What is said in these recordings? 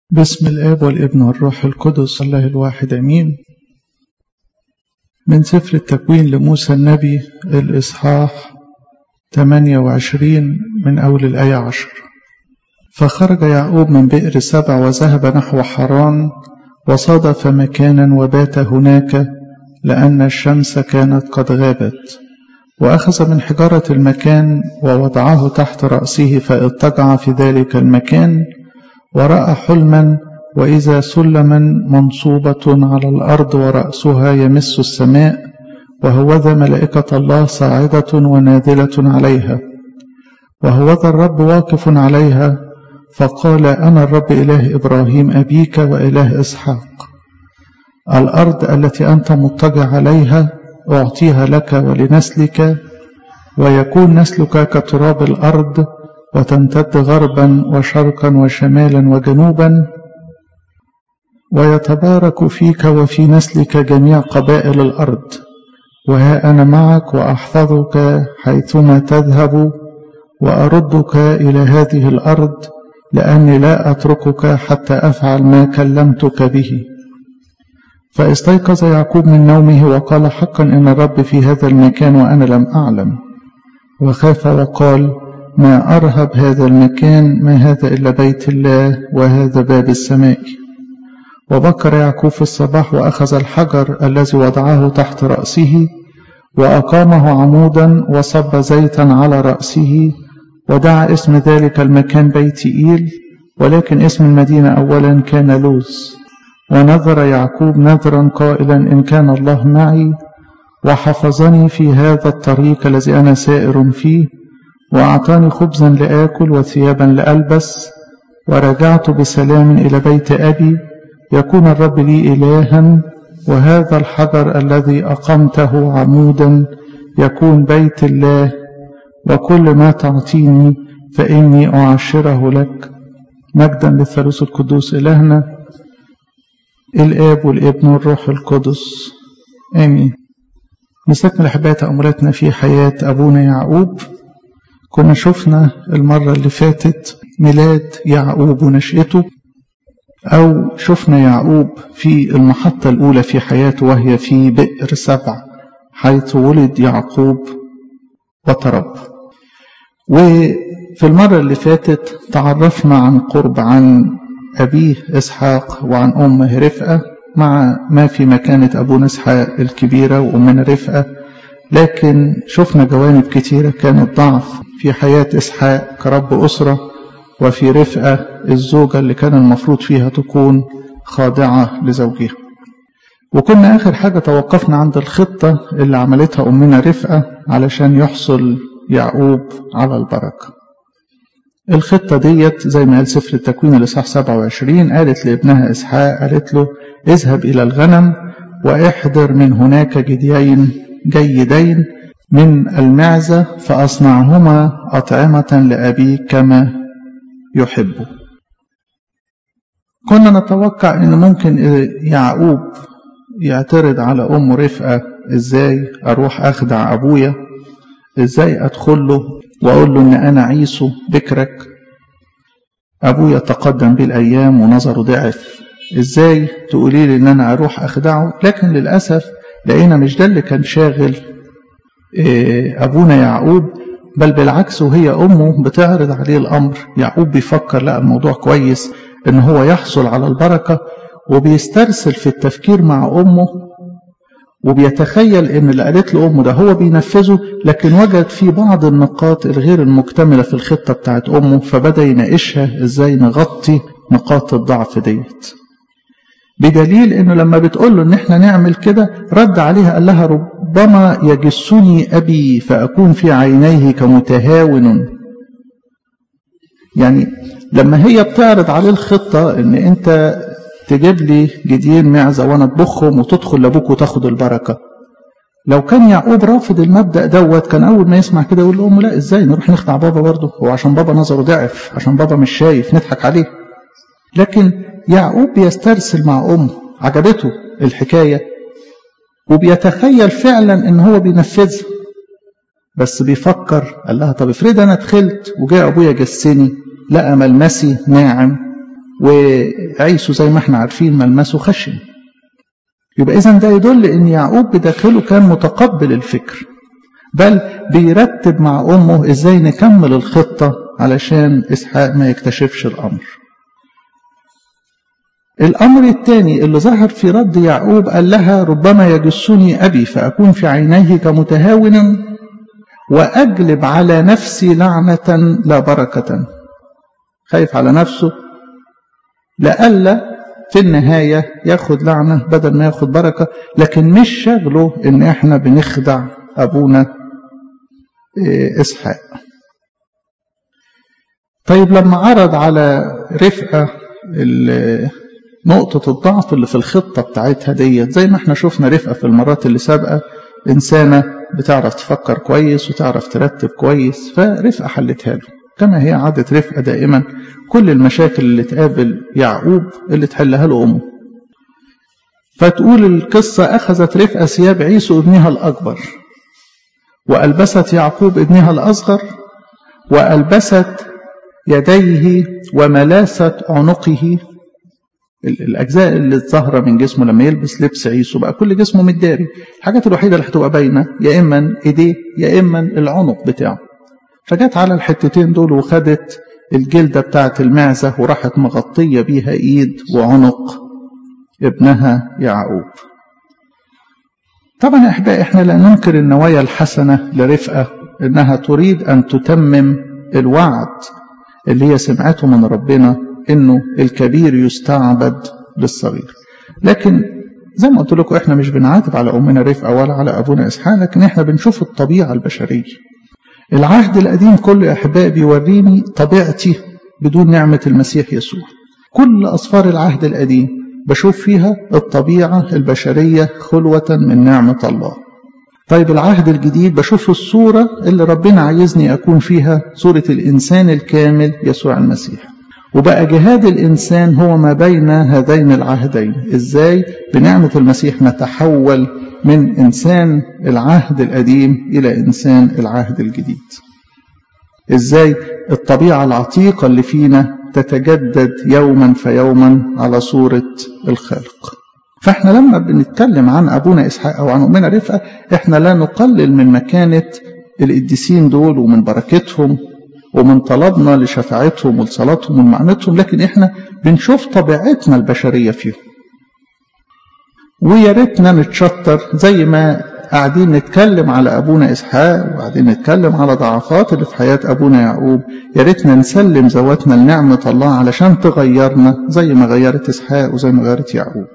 بسم الآب والابن والروح القدس الله الواحد أمين من سفر التكوين لموسى النبي الإصحاح 28 من أول الآية 10 فخرج يعقوب من بئر سبع وذهب نحو حران وصادف مكانا وبات هناك لأن الشمس كانت قد غابت وأخذ من حجارة المكان ووضعه تحت رأسه فاضطجع في ذلك المكان ورأى حلما وإذا سلما منصوبة على الأرض ورأسها يمس السماء وهوذا ملائكة الله صاعدة ونازلة عليها وهوذا الرب واقف عليها فقال أنا الرب إله إبراهيم أبيك وإله إسحاق الأرض التي أنت مضطجع عليها أعطيها لك ولنسلك ويكون نسلك كتراب الأرض وتمتد غربا وشرقا وشمالا وجنوبا ويتبارك فيك وفي نسلك جميع قبائل الأرض وها أنا معك وأحفظك حيثما تذهب وأردك إلى هذه الأرض لأني لا أتركك حتى أفعل ما كلمتك به فاستيقظ يعقوب من نومه وقال حقا إن الرب في هذا المكان وأنا لم أعلم وخاف وقال ما أرهب هذا المكان ما هذا إلا بيت الله وهذا باب السماء وبكر يعقوب في الصباح وأخذ الحجر الذي وضعه تحت رأسه وأقامه عمودا وصب زيتا على رأسه ودعا اسم ذلك المكان بيت إيل ولكن اسم المدينة أولا كان لوز ونذر يعقوب نذرا قائلا إن كان الله معي وحفظني في هذا الطريق الذي أنا سائر فيه وأعطاني خبزا لآكل وثيابا لألبس ورجعت بسلام إلى بيت أبي يكون الرب لي إلها وهذا الحجر الذي أقمته عمودا يكون بيت الله وكل ما تعطيني فإني أعشره لك مجدا للثالوث القدوس إلهنا الآب والابن والروح القدس آمين نستكمل أحبائي تأملاتنا في حياة أبونا يعقوب كنا شفنا المرة اللي فاتت ميلاد يعقوب ونشأته أو شفنا يعقوب في المحطة الأولى في حياته وهي في بئر سبع حيث ولد يعقوب وترب وفي المرة اللي فاتت تعرفنا عن قرب عن أبيه إسحاق وعن أمه رفقة مع ما في مكانة أبونا إسحاق الكبيرة وأمنا رفقة لكن شفنا جوانب كتيرة كانت ضعف في حياة إسحاق كرب أسرة وفي رفقة الزوجة اللي كان المفروض فيها تكون خاضعة لزوجها وكنا آخر حاجة توقفنا عند الخطة اللي عملتها أمنا رفقة علشان يحصل يعقوب على البركة الخطة ديت زي ما قال سفر التكوين الإصحاح 27 قالت لابنها إسحاق قالت له اذهب إلى الغنم واحضر من هناك جديين جيدين من المعزة فأصنعهما أطعمة لأبيك كما يحب كنا نتوقع أن ممكن يعقوب يعترض على أم رفقة إزاي أروح أخدع أبويا إزاي أدخل له وأقول له إن أنا عيسو بكرك أبويا تقدم بالأيام ونظره ضعف إزاي تقولي لي إن أنا أروح أخدعه لكن للأسف لقينا مش ده اللي كان شاغل أبونا يعقوب بل بالعكس وهي أمه بتعرض عليه الأمر يعقوب بيفكر لا الموضوع كويس إن هو يحصل على البركة وبيسترسل في التفكير مع أمه وبيتخيل إن اللي قالت له أمه ده هو بينفذه لكن وجد في بعض النقاط الغير المكتملة في الخطة بتاعت أمه فبدأ يناقشها إزاي نغطي نقاط الضعف ديت بدليل انه لما بتقول له ان احنا نعمل كده رد عليها قال لها ربما يجسني ابي فاكون في عينيه كمتهاون يعني لما هي بتعرض عليه الخطه ان انت تجيب لي جديين معزه وانا اطبخهم وتدخل لابوك وتاخد البركه لو كان يعقوب رافض المبدا دوت كان اول ما يسمع كده يقول لامه لا ازاي نروح نخدع بابا برضه هو عشان بابا نظره ضعف عشان بابا مش شايف نضحك عليه لكن يعقوب بيسترسل مع أمه عجبته الحكاية وبيتخيل فعلا ان هو بينفذها بس بيفكر قال لها طب افرض انا دخلت وجاء ابويا جسني لقى ملمسي ناعم وعيسو زي ما احنا عارفين ملمسه خشن يبقى إذا ده يدل إن يعقوب بداخله كان متقبل الفكر بل بيرتب مع أمه إزاي نكمل الخطة علشان إسحاق ما يكتشفش الأمر الأمر الثاني اللي ظهر في رد يعقوب قال لها ربما يجسني أبي فأكون في عينيه كمتهاون وأجلب على نفسي لعنة لا بركة خايف على نفسه لألا في النهاية ياخد لعنة بدل ما ياخد بركة لكن مش شغله إن إحنا بنخدع أبونا إسحاق طيب لما عرض على رفقة نقطة الضعف اللي في الخطة بتاعتها ديت زي ما احنا شفنا رفقة في المرات اللي سابقة إنسانة بتعرف تفكر كويس وتعرف ترتب كويس فرفقة حلتها له كما هي عادة رفقة دائما كل المشاكل اللي تقابل يعقوب اللي تحلها له أمه فتقول القصة أخذت رفقة ثياب عيسو ابنها الأكبر وألبست يعقوب ابنها الأصغر وألبست يديه وملاسة عنقه الأجزاء اللي ظاهرة من جسمه لما يلبس لبس عيسو بقى كل جسمه متداري الحاجات الوحيدة اللي هتبقى باينة يا إما إيديه يا إما العنق بتاعه فجت على الحتتين دول وخدت الجلدة بتاعة المعزة وراحت مغطية بيها إيد وعنق ابنها يعقوب طبعا يا أحبائي إحنا لا ننكر النوايا الحسنة لرفقة إنها تريد أن تتمم الوعد اللي هي سمعته من ربنا إنه الكبير يستعبد للصغير لكن زي ما قلت لكم إحنا مش بنعاتب على أمنا رفقة ولا على أبونا إسحاق لكن إحنا بنشوف الطبيعة البشرية العهد القديم كله يا أحبائي بيوريني طبيعتي بدون نعمة المسيح يسوع كل أصفار العهد القديم بشوف فيها الطبيعة البشرية خلوة من نعمة الله طيب العهد الجديد بشوف الصورة اللي ربنا عايزني أكون فيها صورة الإنسان الكامل يسوع المسيح وبقى جهاد الإنسان هو ما بين هذين العهدين إزاي بنعمة المسيح نتحول من إنسان العهد القديم إلى إنسان العهد الجديد إزاي الطبيعة العتيقة اللي فينا تتجدد يوما فيوما على صورة الخالق فاحنا لما بنتكلم عن أبونا إسحاق أو عن أمنا رفقة احنا لا نقلل من مكانة القديسين دول ومن بركتهم ومن طلبنا لشفاعتهم ولصلاتهم ومعنتهم لكن احنا بنشوف طبيعتنا البشرية فيهم ويا ريتنا نتشطر زي ما قاعدين نتكلم على ابونا اسحاق وقاعدين نتكلم على ضعفات اللي في حياه ابونا يعقوب يا ريتنا نسلم ذواتنا لنعمه الله علشان تغيرنا زي ما غيرت اسحاق وزي ما غيرت يعقوب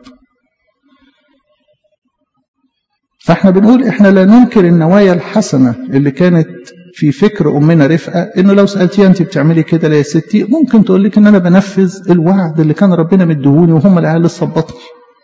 فاحنا بنقول احنا لا ننكر النوايا الحسنه اللي كانت في فكر امنا رفقه انه لو سالتيها انت بتعملي كده ليه يا ستي ممكن تقول لك ان انا بنفذ الوعد اللي كان ربنا مديهوني وهم العيال لسه بطني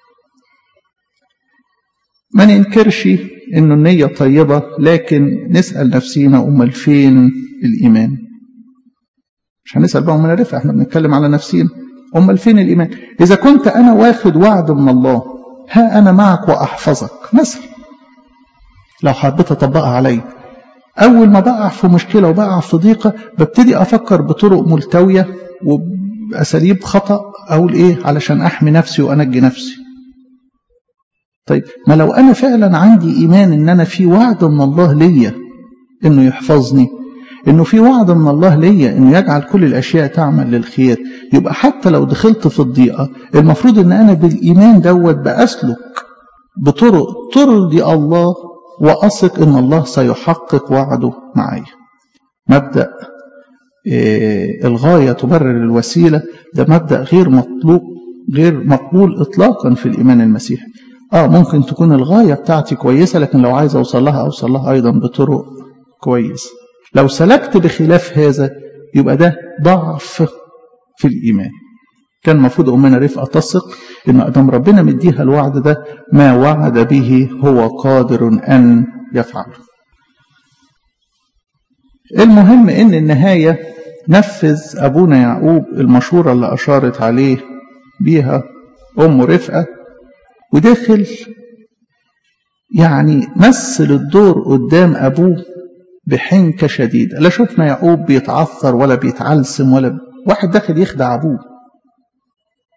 ما ننكرش انه النية طيبة لكن نسأل نفسينا امال فين الايمان مش هنسأل بقى امنا رفقه احنا بنتكلم على نفسينا امال فين الايمان اذا كنت انا واخد وعد من الله ها انا معك واحفظك مثلا لو حبيت اطبقها عليا اول ما بقع في مشكله وبقع في ضيقه ببتدي افكر بطرق ملتويه وباساليب خطا اقول ايه علشان احمي نفسي وانجي نفسي طيب ما لو انا فعلا عندي ايمان ان انا في وعد من الله ليا انه يحفظني انه في وعد من الله ليا انه يجعل كل الاشياء تعمل للخير يبقى حتى لو دخلت في الضيقه المفروض ان انا بالايمان دوت باسلك بطرق ترضي الله واثق ان الله سيحقق وعده معايا مبدا إيه الغايه تبرر الوسيله ده مبدا غير مطلوب غير مقبول اطلاقا في الايمان المسيحي اه ممكن تكون الغايه بتاعتي كويسه لكن لو عايز اوصل لها اوصل لها ايضا بطرق كويسه لو سلكت بخلاف هذا يبقى ده ضعف في الايمان كان المفروض امنا رفقه تثق ان ادم ربنا مديها الوعد ده ما وعد به هو قادر ان يفعله المهم ان النهايه نفذ ابونا يعقوب المشوره اللي اشارت عليه بيها ام رفقه ودخل يعني مثل الدور قدام أبوه بحنكة شديدة لا شفنا يعقوب بيتعثر ولا بيتعلسم ولا ب... واحد داخل يخدع أبوه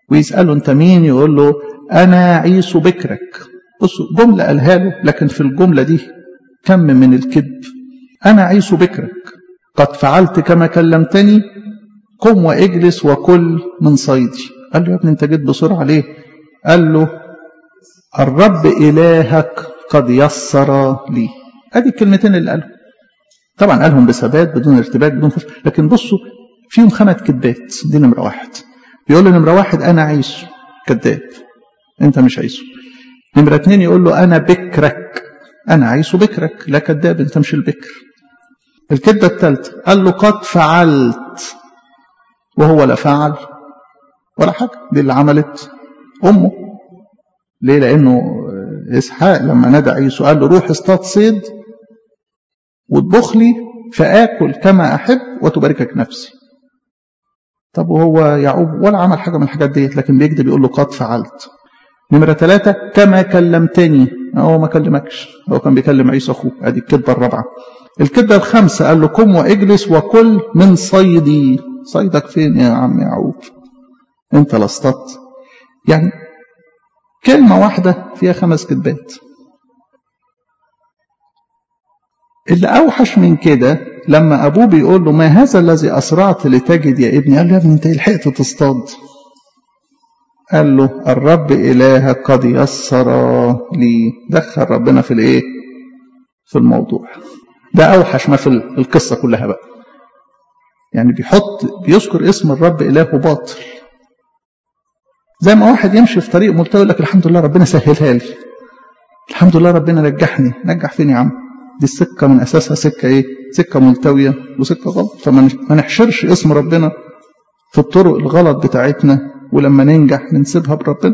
ويسأله أنت مين يقول له أنا عيسو بكرك بصوا جملة قالها له لكن في الجملة دي كم من الكذب أنا عيسو بكرك قد فعلت كما كلمتني قم واجلس وكل من صيدي قال له يا ابني انت جيت بسرعة ليه قال له الرب إلهك قد يسر لي ادي الكلمتين اللي قالهم طبعا قالهم بثبات بدون ارتباك بدون خوف لكن بصوا فيهم خمس كذبات دي نمرة واحد بيقول له نمرة واحد أنا عيسو كذاب أنت مش عيسو نمرة اتنين يقول له أنا بكرك أنا عيسو بكرك لا كذاب أنت مش البكر الكذبة الثالثة قال له قد فعلت وهو لا فعل ولا حاجة دي اللي عملت أمه ليه لأنه إسحاق لما نادى عيسو قال له روح اصطاد صيد واطبخ لي فآكل كما أحب وتباركك نفسي طب وهو يعقوب ولا عمل حاجة من الحاجات ديت لكن بيكذب يقول له قد فعلت نمرة ثلاثة كما كلمتني هو ما كلمكش هو كان بيكلم عيسى أخوه أدي الكذبة الرابعة الكذبة الخامسة قال له قم واجلس وكل من صيدي صيدك فين يا عم يعقوب انت لاصطدت يعني كلمة واحدة فيها خمس كذبات اللي أوحش من كده لما أبوه بيقول له ما هذا الذي أسرعت لتجد يا ابني قال له يا ابني أنت لحقت تصطاد قال له الرب إلهك قد يسر لي دخل ربنا في الإيه في الموضوع ده أوحش ما في القصة كلها بقى يعني بيحط بيذكر اسم الرب إله باطل زي ما واحد يمشي في طريق ملتوي يقول لك الحمد لله ربنا سهلها لي الحمد لله ربنا نجحني نجح فين يا عم دي السكة من أساسها سكة إيه سكة ملتوية وسكة غلط فما نحشرش اسم ربنا في الطرق الغلط بتاعتنا ولما ننجح ننسبها بربنا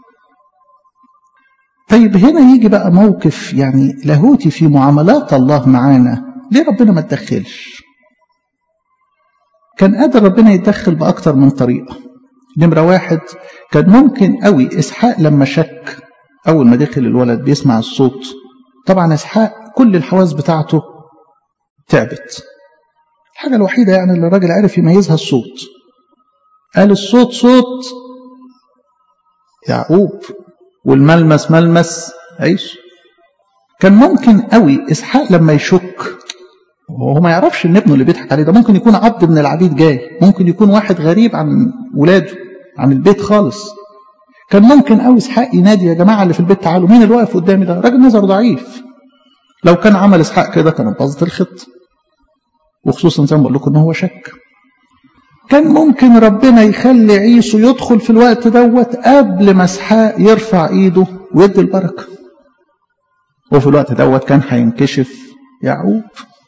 طيب هنا يجي بقى موقف يعني لاهوتي في معاملات الله معانا ليه ربنا ما تدخلش كان قادر ربنا يتدخل بأكتر من طريقة نمرة واحد كان ممكن قوي إسحاق لما شك أول ما دخل الولد بيسمع الصوت طبعا إسحاق كل الحواس بتاعته تعبت الحاجة الوحيدة يعني اللي الراجل عرف يميزها الصوت قال الصوت صوت يعقوب والملمس ملمس عيسو كان ممكن قوي إسحاق لما يشك وهو ما يعرفش ان ابنه اللي بيضحك عليه ده ممكن يكون عبد من العبيد جاي ممكن يكون واحد غريب عن ولاده عن البيت خالص كان ممكن قوي اسحاق ينادي يا جماعه اللي في البيت تعالوا مين اللي واقف قدامي ده راجل نظر ضعيف لو كان عمل اسحاق كده كانت باظت الخط وخصوصا زي ما بقول لكم ان هو شك كان ممكن ربنا يخلي عيسو يدخل في الوقت دوت قبل ما اسحاق يرفع ايده ويدي البركه وفي الوقت دوت كان هينكشف يعقوب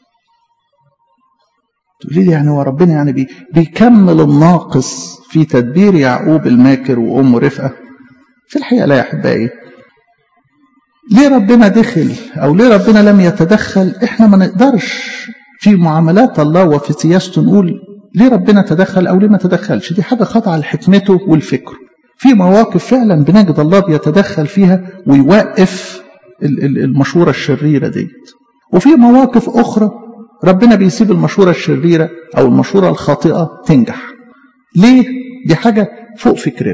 تقولي لي يعني هو ربنا يعني بي بيكمل الناقص في تدبير يعقوب الماكر وامه رفقه في الحقيقه لا يا احبائي ليه ربنا دخل او ليه ربنا لم يتدخل احنا ما نقدرش في معاملات الله وفي سياسته نقول ليه ربنا تدخل او ليه ما تدخلش دي حاجه خاضعه لحكمته والفكر في مواقف فعلا بنجد الله بيتدخل فيها ويوقف المشوره الشريره ديت وفي مواقف اخرى ربنا بيسيب المشورة الشريرة أو المشورة الخاطئة تنجح ليه؟ دي حاجة فوق فكرنا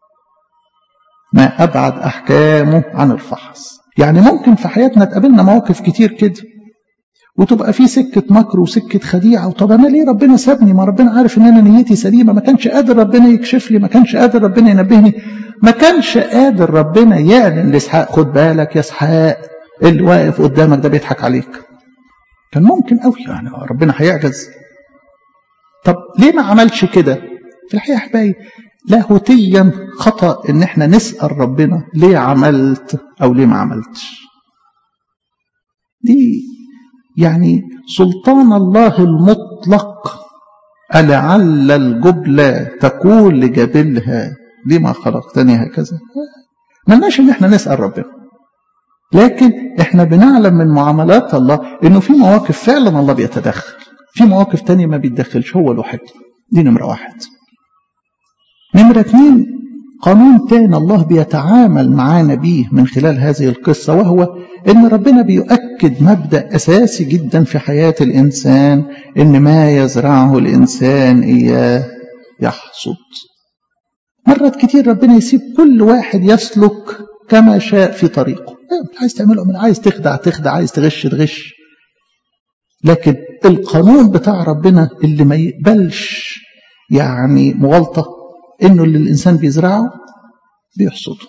ما أبعد أحكامه عن الفحص يعني ممكن في حياتنا تقابلنا مواقف كتير كده وتبقى في سكة مكر وسكة خديعة وطب أنا ليه ربنا سابني ما ربنا عارف إن أنا نيتي سليمة ما كانش قادر ربنا يكشف لي ما كانش قادر ربنا ينبهني ما كانش قادر ربنا يعلن لإسحاق خد بالك يا إسحاق اللي واقف قدامك ده بيضحك عليك كان ممكن قوي يعني ربنا هيعجز طب ليه ما عملش كده في الحقيقه احبائي لاهوتيا خطا ان احنا نسال ربنا ليه عملت او ليه ما عملتش دي يعني سلطان الله المطلق ألعل الجبلة تقول لجبلها لما خلقتني هكذا ملناش ان احنا نسأل ربنا لكن احنا بنعلم من معاملات الله انه في مواقف فعلا الله بيتدخل في مواقف تانية ما بيتدخلش هو الوحيد دي نمرة واحد نمرة اتنين قانون تاني الله بيتعامل معانا بيه من خلال هذه القصة وهو ان ربنا بيؤكد مبدأ اساسي جدا في حياة الانسان ان ما يزرعه الانسان اياه يحصد مرات كتير ربنا يسيب كل واحد يسلك كما شاء في طريقه عايز تعمله من عايز تخدع تخدع عايز تغش تغش لكن القانون بتاع ربنا اللي ما يقبلش يعني مغالطة انه اللي الانسان بيزرعه بيحصده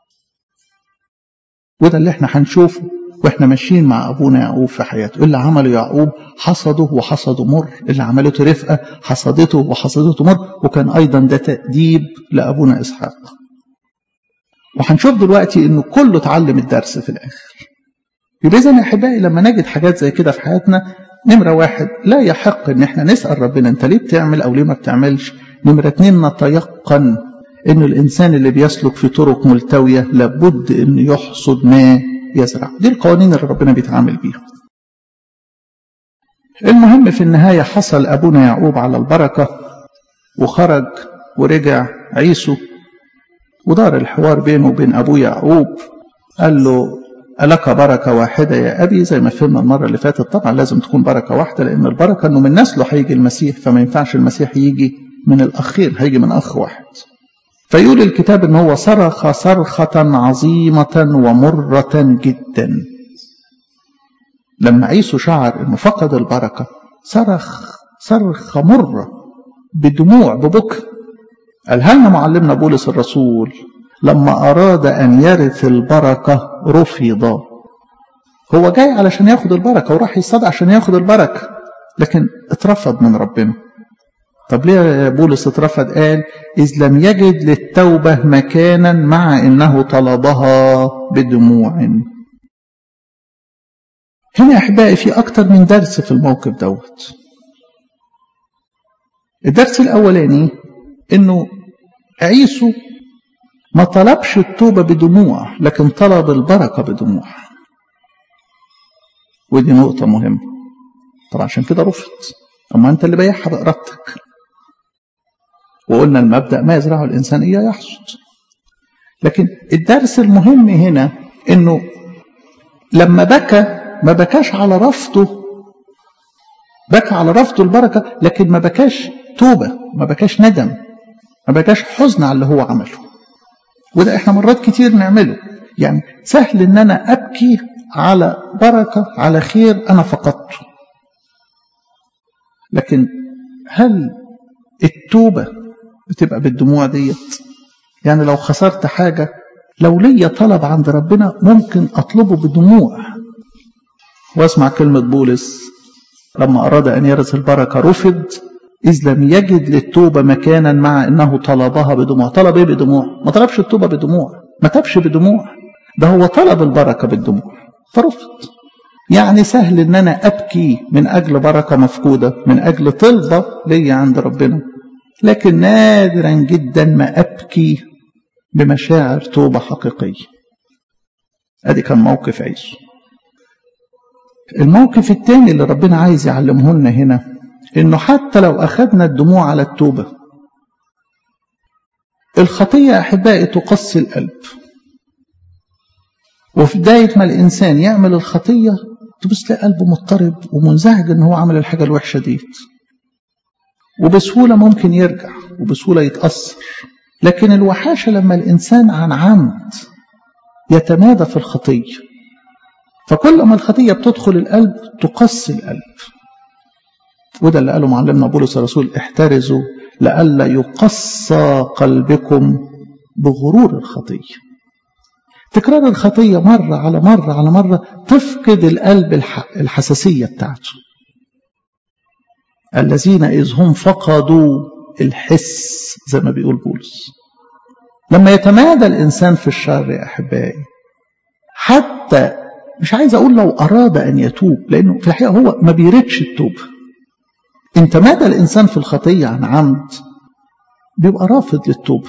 وده اللي احنا هنشوفه واحنا ماشيين مع ابونا يعقوب في حياته اللي عمله يعقوب حصده وحصده مر اللي عملته رفقه حصدته وحصدته مر وكان ايضا ده تاديب لابونا اسحاق وهنشوف دلوقتي انه كله اتعلم الدرس في الاخر يبقى اذا يا احبائي لما نجد حاجات زي كده في حياتنا نمره واحد لا يحق ان احنا نسال ربنا انت ليه بتعمل او ليه ما بتعملش نمره اتنين نتيقن انه الانسان اللي بيسلك في طرق ملتويه لابد انه يحصد ما يزرع دي القوانين اللي ربنا بيتعامل بيها المهم في النهايه حصل ابونا يعقوب على البركه وخرج ورجع عيسو ودار الحوار بينه وبين ابوه يعقوب قال له ألك بركة واحدة يا أبي زي ما فهمنا المرة اللي فاتت طبعا لازم تكون بركة واحدة لأن البركة أنه من نسله هيجي المسيح فما ينفعش المسيح يجي من الأخير هيجي من أخ واحد فيقول الكتاب ان هو صرخ صرخة عظيمة ومرة جدا لما عيسو شعر انه فقد البركة صرخ صرخة مرة بدموع ببكى قالها لنا معلمنا بولس الرسول لما أراد أن يرث البركة رفض هو جاي علشان ياخد البركة وراح يصطاد عشان ياخد البركة لكن اترفض من ربنا طب ليه بولس اترفض قال إذ لم يجد للتوبة مكانا مع إنه طلبها بدموع هنا يا أحبائي في أكتر من درس في الموقف دوت الدرس الأولاني إنه عيسو ما طلبش التوبة بدموع لكن طلب البركة بدموع ودي نقطة مهمة طبعا عشان كده رفض أما أنت اللي بيعها بإرادتك وقلنا المبدأ ما يزرعه الإنسان إياه يحصد لكن الدرس المهم هنا إنه لما بكى ما بكاش على رفضه بكى على رفضه البركة لكن ما بكاش توبة ما بكاش ندم ما بكاش حزن على اللي هو عمله وده احنا مرات كتير نعمله يعني سهل ان انا ابكي على بركة على خير انا فقدته لكن هل التوبة بتبقى بالدموع ديت يعني لو خسرت حاجة لو ليا طلب عند ربنا ممكن أطلبه بدموع واسمع كلمة بولس لما أراد أن يرث البركة رفض إذ لم يجد للتوبة مكانا مع أنه طلبها بدموع طلب إيه بدموع ما طلبش التوبة بدموع ما تبش بدموع ده هو طلب البركة بالدموع فرفض يعني سهل ان انا ابكي من اجل بركه مفقوده من اجل طلبه ليا عند ربنا لكن نادرا جدا ما ابكي بمشاعر توبه حقيقيه ادي كان موقف عيسو الموقف الثاني اللي ربنا عايز يعلمه لنا هنا انه حتى لو اخذنا الدموع على التوبه الخطيه احبائي تقسي القلب وفي بدايه ما الانسان يعمل الخطيه تبص تلاقي قلبه مضطرب ومنزعج ان هو عمل الحاجه الوحشه ديت وبسهوله ممكن يرجع وبسهوله يتاثر لكن الوحاشه لما الانسان عن عمد يتمادى في الخطيه فكل ما الخطيه بتدخل القلب تقسي القلب وده اللي قاله معلمنا بولس الرسول احترزوا لئلا يقسى قلبكم بغرور الخطيه تكرار الخطية مرة على مرة على مرة تفقد القلب الحساسية بتاعته الذين إذ هم فقدوا الحس زي ما بيقول بولس لما يتمادى الإنسان في الشر يا أحبائي حتى مش عايز أقول لو أراد أن يتوب لأنه في الحقيقة هو ما بيردش التوبة إن تمادى الإنسان في الخطية عن عمد بيبقى رافض للتوبه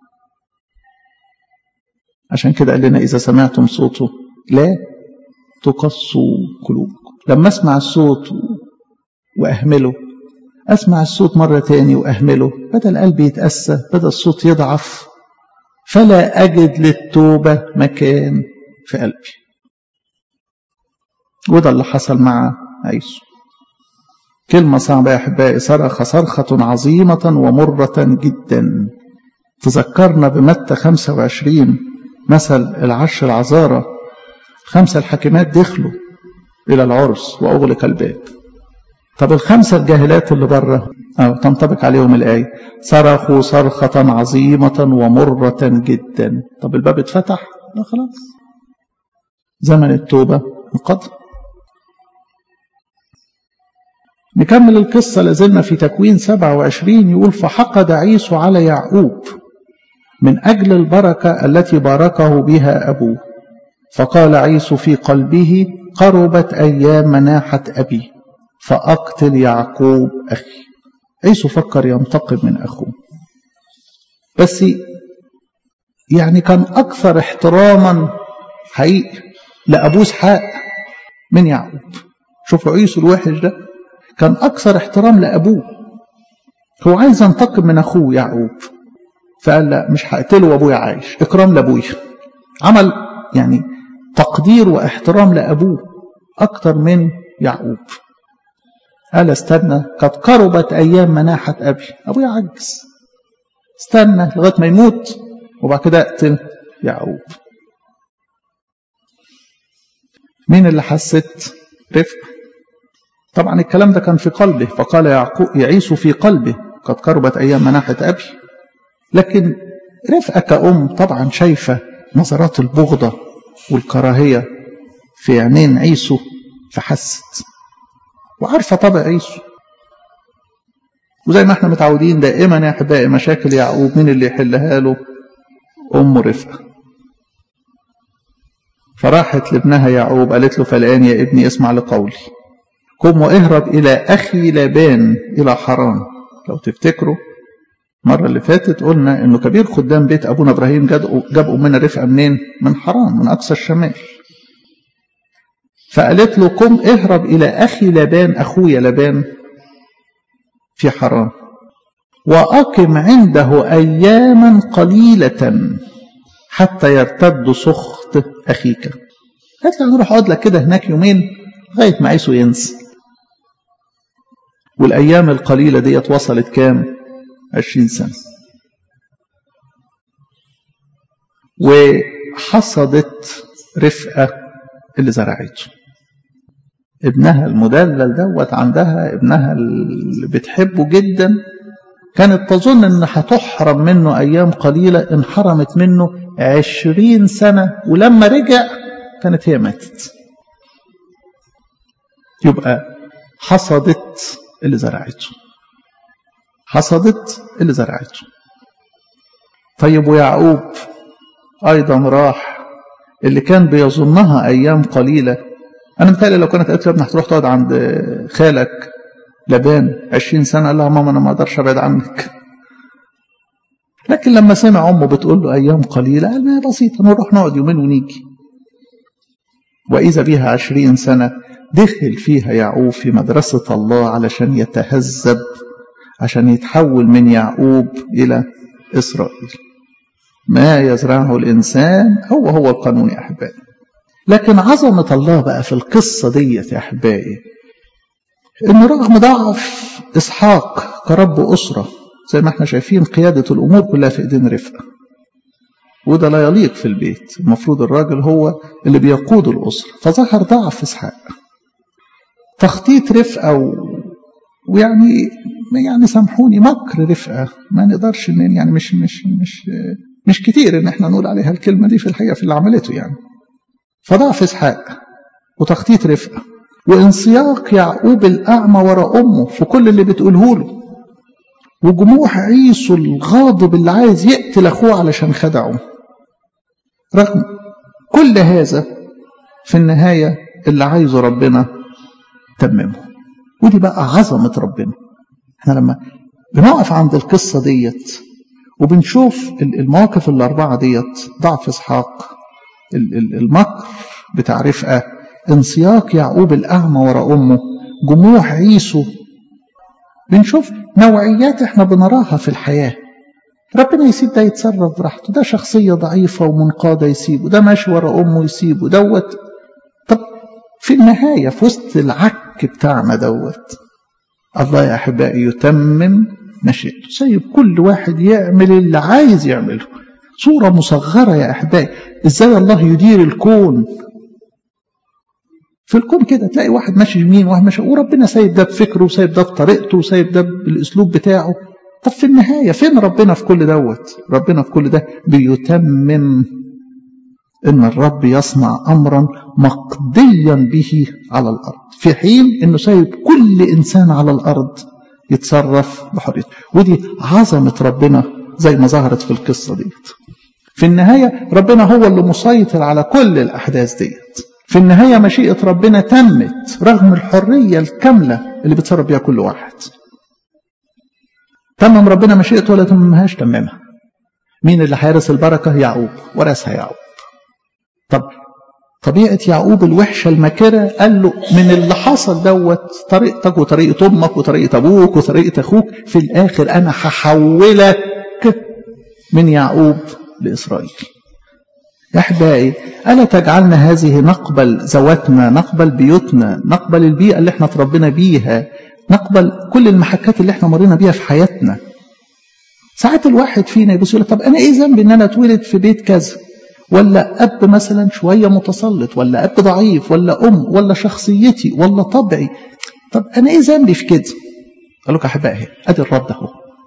عشان كده قال لنا إذا سمعتم صوته لا تقصوا قلوبكم لما أسمع الصوت وأهمله أسمع الصوت مرة تاني وأهمله بدل قلبي يتأسى بدل الصوت يضعف فلا أجد للتوبة مكان في قلبي وده اللي حصل مع عيسو كلمة صعبة يا أحبائي صرخ صرخة عظيمة ومرة جدا تذكرنا بمتى 25 مثل العشر العذارى خمسة الحاكمات دخلوا إلى العرس وأغلق الباب طب الخمسة الجاهلات اللي بره أو تنطبق عليهم الآية صرخوا صرخة عظيمة ومرة جدا طب الباب اتفتح لا خلاص زمن التوبة انقضى نكمل القصة لازلنا في تكوين 27 يقول فحقد عيسو على يعقوب من أجل البركة التي باركه بها أبوه فقال عيسو في قلبه قربت أيام مناحة أبي فأقتل يعقوب أخي عيسو فكر ينتقم من أخوه بس يعني كان أكثر احتراما حقيقي لأبوه إسحاق من يعقوب شوفوا عيسو الوحش ده كان أكثر احترام لأبوه هو عايز ينتقم من أخوه يعقوب فقال لا مش هقتله وأبويا عايش إكرام لأبويا عمل يعني تقدير واحترام لأبوه أكثر من يعقوب قال استنى قد قربت أيام مناحة أبي أبويا عجز استنى لغاية ما يموت وبعد كده أقتل يعقوب مين اللي حست رفقة طبعا الكلام ده كان في قلبه فقال يعقوب يعيس في قلبه قد قربت أيام مناحة أبي لكن رفقة كأم طبعا شايفة نظرات البغضة والكراهية في عينين عيسو فحست وعارفة طبع عيسو وزي ما احنا متعودين دائما يا احبائي مشاكل يعقوب مين اللي يحلها له امه رفقه فراحت لابنها يعقوب قالت له فالان يا ابني اسمع لقولي قم واهرب الى اخي لابان الى حران لو تفتكروا المره اللي فاتت قلنا انه كبير خدام بيت ابونا ابراهيم جاب امنا رفقه منين من حران من اقصى الشمال فقالت له قم اهرب إلى أخي لبان أخويا لبان في حرام وأقم عنده أياما قليلة حتى يرتد سخط أخيك قالت له نروح أقعد لك كده هناك يومين لغاية ما عيسو ينسى والأيام القليلة ديت وصلت كام؟ عشرين سنة وحصدت رفقة اللي زرعته ابنها المدلل دوت عندها ابنها اللي بتحبه جدا كانت تظن ان هتحرم منه ايام قليلة انحرمت منه عشرين سنة ولما رجع كانت هي ماتت يبقى حصدت اللي زرعته حصدت اللي زرعته طيب ويعقوب ايضا راح اللي كان بيظنها ايام قليله انا متهيألي لو كانت قالت له ابني هتروح تقعد عند خالك لبان 20 سنه قال لها ماما انا ما اقدرش ابعد عنك لكن لما سمع امه بتقول له ايام قليله قال ما بسيطه نروح نقعد يومين ونيجي واذا بها عشرين سنه دخل فيها يعقوب في مدرسه الله علشان يتهذب عشان يتحول من يعقوب الى اسرائيل ما يزرعه الانسان هو هو القانون يا احبائي لكن عظمة الله بقى في القصة ديت يا أحبائي إن رغم ضعف إسحاق كرب أسرة زي ما احنا شايفين قيادة الأمور كلها في إيدين رفقة وده لا يليق في البيت المفروض الراجل هو اللي بيقود الأسرة فظهر ضعف إسحاق تخطيط رفقة و... ويعني يعني سامحوني مكر رفقة ما نقدرش إن يعني مش مش مش مش كتير إن احنا نقول عليها الكلمة دي في الحقيقة في اللي عملته يعني فضعف إسحاق وتخطيط رفقة وانسياق يعقوب الأعمى وراء أمه في كل اللي بتقوله له وجموع عيسو الغاضب اللي عايز يقتل أخوه علشان خدعه رغم كل هذا في النهاية اللي عايزه ربنا تممه ودي بقى عظمة ربنا احنا لما بنقف عند القصة ديت وبنشوف المواقف الأربعة ديت ضعف إسحاق المكر بتاع رفقة انسياق يعقوب الأعمى وراء أمه جموع عيسو بنشوف نوعيات احنا بنراها في الحياة ربنا يسيب ده يتصرف براحته ده شخصية ضعيفة ومنقادة يسيبه ده ماشي ورا أمه يسيبه دوت طب في النهاية في وسط العك بتاعنا دوت الله يا أحبائي يتمم مشيئته سايب كل واحد يعمل اللي عايز يعمله صورة مصغرة يا أحبائي إزاي الله يدير الكون في الكون كده تلاقي واحد ماشي يمين واحد ماشي وربنا سايب ده بفكره وسايب ده بطريقته وسايب ده بالاسلوب بتاعه طب في النهايه فين ربنا في كل دوت ربنا في كل ده بيتمم ان الرب يصنع امرا مقضيا به على الارض في حين انه سايب كل انسان على الارض يتصرف بحريته ودي عظمه ربنا زي ما ظهرت في القصه ديت في النهايه ربنا هو اللي مسيطر على كل الاحداث ديت في النهاية مشيئة ربنا تمت رغم الحرية الكاملة اللي بيتصرف بيها كل واحد تمم ربنا مشيئته ولا تممهاش تممها مين اللي هيرث البركة يعقوب ورثها يعقوب طب طبيعة يعقوب الوحشة الماكرة قال له من اللي حصل دوت طريقتك وطريقة أمك وطريقة أبوك وطريقة أخوك في الآخر أنا هحولك من يعقوب لإسرائيل يا أحبائي ألا تجعلنا هذه نقبل ذواتنا نقبل بيوتنا نقبل البيئة اللي احنا تربينا بيها نقبل كل المحكات اللي احنا مرينا بيها في حياتنا ساعات الواحد فينا يبص يقول طب أنا إيه ذنبي إن أنا اتولد في بيت كذا ولا أب مثلا شوية متسلط ولا أب ضعيف ولا أم ولا شخصيتي ولا طبعي طب أنا إيه ذنبي في كده قال لك أحبائي أدي الرد أهو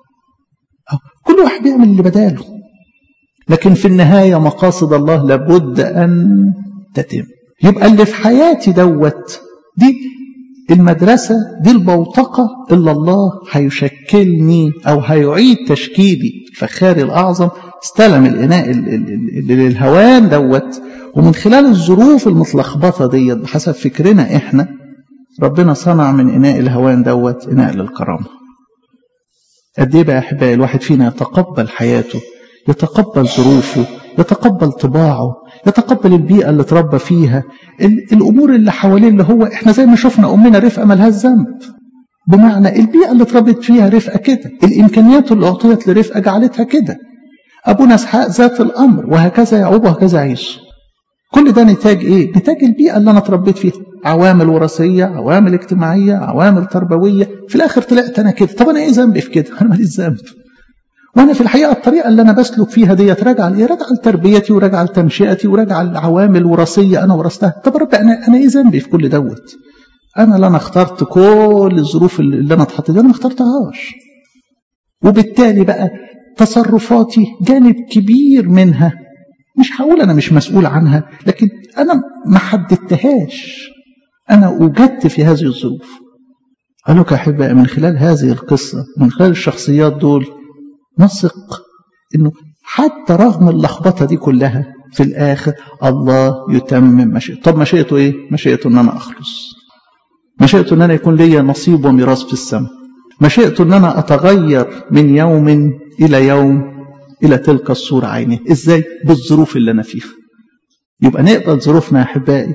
كل واحد بيعمل اللي بداله لكن في النهاية مقاصد الله لابد أن تتم يبقى اللي في حياتي دوت دي المدرسة دي البوتقة اللي الله هيشكلني أو هيعيد تشكيلي الفخاري الأعظم استلم الإناء اللي للهوان دوت ومن خلال الظروف المتلخبطة ديت بحسب فكرنا إحنا ربنا صنع من إناء الهوان دوت إناء للكرامة قد إيه بقى أحبائي الواحد فينا يتقبل حياته يتقبل ظروفه يتقبل طباعه يتقبل البيئة اللي اتربى فيها الأمور اللي حواليه اللي هو احنا زي ما شفنا أمنا رفقة ملهاش ذنب بمعنى البيئة اللي اتربت فيها رفقة كده الإمكانيات اللي أعطيت لرفقة جعلتها كده أبونا إسحاق ذات الأمر وهكذا يعقوب وهكذا عيسو كل ده نتاج إيه؟ نتاج البيئة اللي أنا اتربيت فيها عوامل وراثية عوامل اجتماعية عوامل تربوية في الآخر طلعت أنا كده طب أنا إيه ذنبي في كده؟ أنا ماليش ذنب وانا في الحقيقه الطريقه اللي انا بسلك فيها ديت راجعه لايه؟ راجعه لتربيتي وراجعه لتنشئتي وراجعه لعوامل وراثيه انا ورثتها، طب رب انا انا ايه ذنبي في كل دوت؟ انا لا انا اخترت كل الظروف اللي انا اتحطيت انا ما اخترتهاش. وبالتالي بقى تصرفاتي جانب كبير منها مش هقول انا مش مسؤول عنها لكن انا ما حددتهاش انا وجدت في هذه الظروف. قالوا يا احبائي من خلال هذه القصه من خلال الشخصيات دول نثق انه حتى رغم اللخبطه دي كلها في الاخر الله يتمم مشيئته طب مشيئته ايه مشيئته ان انا اخلص مشيئته ان انا يكون لي نصيب وميراث في السماء مشيئته ان انا اتغير من يوم الى يوم الى تلك الصوره عينه ازاي بالظروف اللي انا فيها يبقى نقبل ظروفنا يا احبائي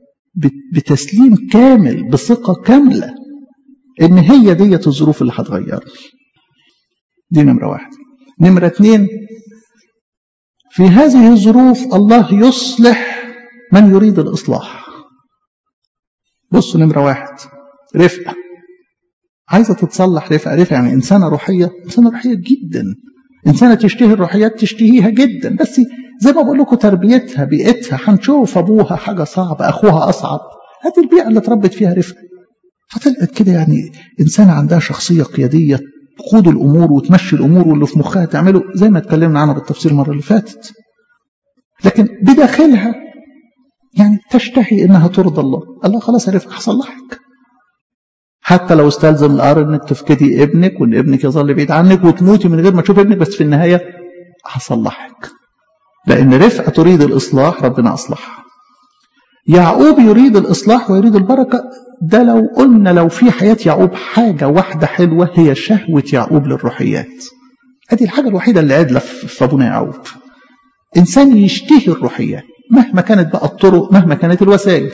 بتسليم كامل بثقه كامله ان هي ديت الظروف اللي هتغيرني دي نمرة واحد نمرة اتنين في هذه الظروف الله يصلح من يريد الإصلاح بصوا نمرة واحد رفقة عايزة تتصلح رفقة رفقة يعني إنسانة روحية إنسانة روحية جدا إنسانة تشتهي الروحيات تشتهيها جدا بس زي ما بقول لكم تربيتها بيئتها هنشوف أبوها حاجة صعبة أخوها أصعب هذه البيئة اللي اتربت فيها رفقة فطلعت كده يعني إنسانة عندها شخصية قيادية تقود الامور وتمشي الامور واللي في مخها تعمله زي ما اتكلمنا عنها بالتفسير المره اللي فاتت. لكن بداخلها يعني تشتهي انها ترضى الله، الله خلاص عرف هصلحك. حتى لو استلزم الامر انك تفقدي ابنك وان ابنك يظل بعيد عنك وتموتي من غير ما تشوف ابنك بس في النهايه هصلحك. لان رفقه تريد الاصلاح ربنا اصلحها. يعقوب يريد الاصلاح ويريد البركه ده لو قلنا لو في حياة يعقوب حاجة واحدة حلوة هي شهوة يعقوب للروحيات هذه الحاجة الوحيدة اللي عدلة في أبونا يعقوب إنسان يشتهي الروحيات مهما كانت بقى الطرق مهما كانت الوسائل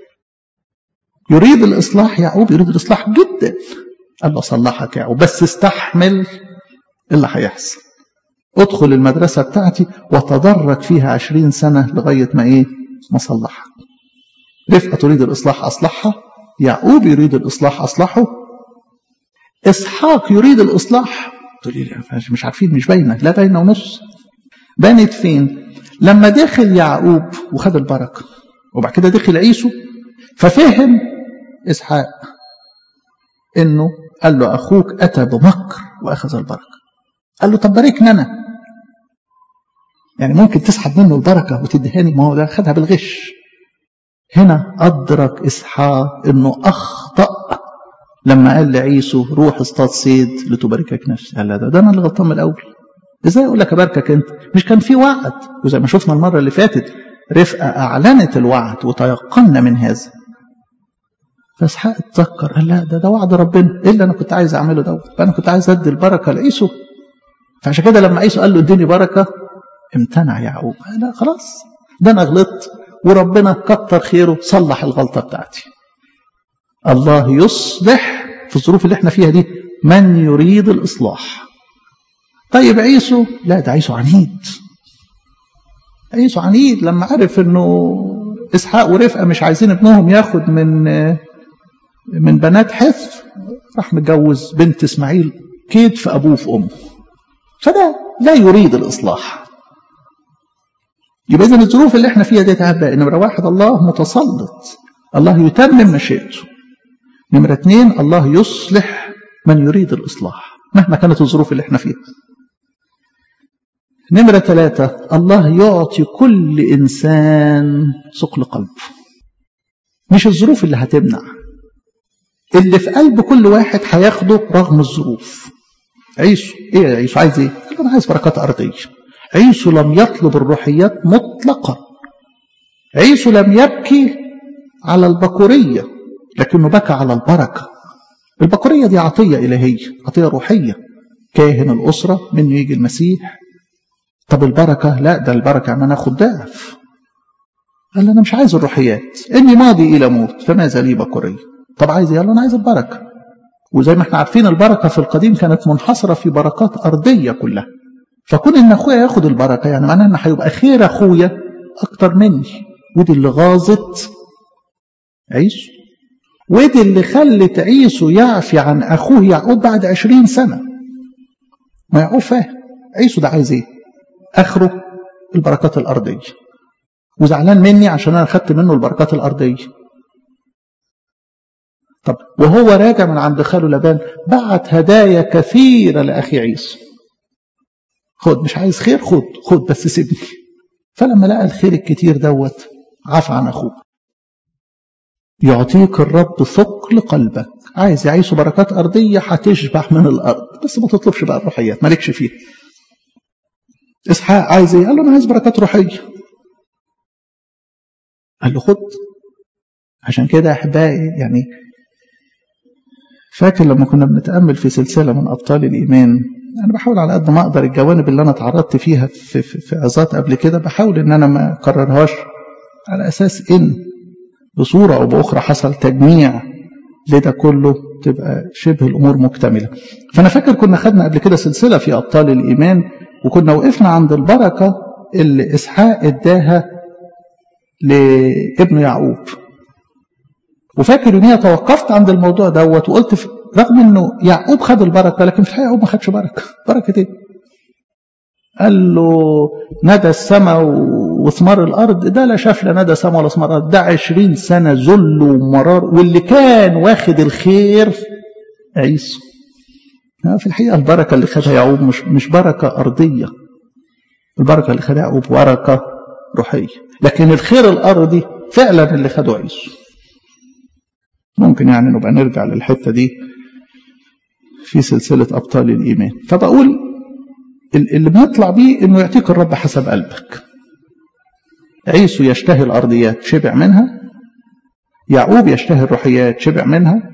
يريد الإصلاح يعقوب يريد الإصلاح جدا قال له صلحك يا يعقوب بس استحمل اللي هيحصل ادخل المدرسة بتاعتي وتدرج فيها عشرين سنة لغاية ما ايه ما صلحها رفقة تريد الإصلاح أصلحها يعقوب يريد الإصلاح أصلحه إسحاق يريد الإصلاح تقول لي مش عارفين مش باينه لا باينه ونص بانت فين لما دخل يعقوب وخد البركه وبعد كده دخل عيسو ففهم اسحاق انه قال له اخوك اتى بمكر واخذ البركه قال له طب باركني انا يعني ممكن تسحب منه البركه وتدهاني ما هو ده خدها بالغش هنا ادرك اسحاق انه اخطا لما قال لعيسو روح اصطاد صيد لتباركك نفسي قال لا ده, ده انا اللي غلطان من الاول ازاي اقول لك اباركك انت مش كان في وعد وزي ما شفنا المره اللي فاتت رفقه اعلنت الوعد وتيقنا من هذا فاسحاق اتذكر قال لا ده ده وعد ربنا ايه اللي انا كنت عايز اعمله دوت فانا كنت عايز ادي البركه لعيسو فعشان كده لما عيسو قال له اديني بركه امتنع يعقوب لا خلاص ده انا غلطت وربنا كتر خيره صلح الغلطه بتاعتي الله يصلح في الظروف اللي احنا فيها دي من يريد الاصلاح طيب عيسو لا ده عيسو عنيد عيسو عنيد لما عرف انه اسحاق ورفقه مش عايزين ابنهم ياخد من من بنات حث راح متجوز بنت اسماعيل كيد في ابوه في امه فده لا يريد الاصلاح يبقى اذا الظروف اللي احنا فيها دي تعبى نمره واحد الله متسلط الله يتمم مشيئته نمره اثنين الله يصلح من يريد الاصلاح مهما كانت الظروف اللي احنا فيها نمرة ثلاثة الله يعطي كل إنسان ثقل قلب مش الظروف اللي هتمنع اللي في قلب كل واحد هياخده رغم الظروف عيسو ايه يا عيسو عايز ايه انا عايز بركات ارضيه عيسو لم يطلب الروحيات مطلقا عيسو لم يبكي على البكوريه لكنه بكى على البركه البكوريه دي عطيه الهيه عطيه روحيه كاهن الاسره منه يجي المسيح طب البركه لا ده البركه ان انا اخد ضعف قال له انا مش عايز الروحيات اني ماضي الى موت فماذا لي بكوريه طب عايز ايه؟ قال له انا عايز البركه وزي ما احنا عارفين البركه في القديم كانت منحصره في بركات ارضيه كلها فكون ان اخويا ياخد البركه يعني معناه ان هيبقى خير اخويا اكتر مني ودي اللي غاظت عيسو ودي اللي خلت عيسو يعفي عن اخوه يعقوب بعد عشرين سنه ما يعقوب فاهم عيسو ده عايز ايه اخره البركات الارضيه وزعلان مني عشان انا خدت منه البركات الارضيه طب وهو راجع من عند خاله لبان بعت هدايا كثيرة لأخي عيسى خد مش عايز خير خد خد بس سيبني فلما لقى الخير الكتير دوت عفى عن أخوه يعطيك الرب ثقل قلبك عايز يعيشوا بركات أرضية هتشبع من الأرض بس ما تطلبش بقى الروحيات مالكش فيها إسحاق عايز إيه؟ قال له أنا عايز بركات روحية قال له خد عشان كده أحبائي يعني فاكر لما كنا بنتأمل في سلسلة من أبطال الإيمان أنا بحاول على قد ما أقدر الجوانب اللي أنا تعرضت فيها في, في, في عظات قبل كده بحاول إن أنا ما أكررهاش على أساس إن بصورة أو بأخرى حصل تجميع لده كله تبقى شبه الأمور مكتملة فأنا فاكر كنا خدنا قبل كده سلسلة في أبطال الإيمان وكنا وقفنا عند البركة اللي إسحاق إداها لابن يعقوب وفاكر ان هي توقفت عند الموضوع دوت وقلت رغم انه يعقوب خد البركه لكن في الحقيقه يعقوب ما خدش بركه بركه ايه قال له ندى السماء وثمار الارض ده لا شاف لا ندى سماء ولا ثمار الارض ده عشرين سنه ذل ومرار واللي كان واخد الخير عيسو في الحقيقه البركه اللي خدها يعقوب مش مش بركه ارضيه البركه اللي خدها يعقوب بركه روحيه لكن الخير الارضي فعلا اللي خده عيسو ممكن يعني نبقى نرجع للحتة دي في سلسلة أبطال الإيمان فبقول اللي بنطلع بيه إنه يعطيك الرب حسب قلبك عيسو يشتهي الأرضيات شبع منها يعقوب يشتهي الروحيات شبع منها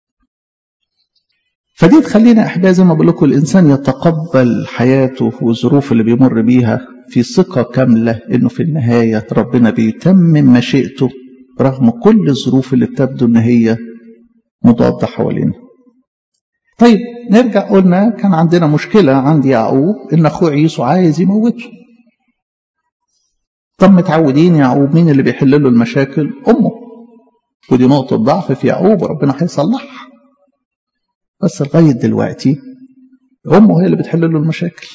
فدي تخلينا أحبائي زي ما بقول لكم الإنسان يتقبل حياته والظروف اللي بيمر بيها في ثقة كاملة إنه في النهاية ربنا بيتمم مشيئته رغم كل الظروف اللي بتبدو ان هي مضادة حوالينا طيب نرجع قلنا كان عندنا مشكلة عند يعقوب ان اخوه عيسو عايز يموته طب متعودين يعقوب مين اللي بيحل له المشاكل امه ودي نقطة ضعف في يعقوب وربنا هيصلحها بس لغاية دلوقتي أمه هي اللي بتحل له المشاكل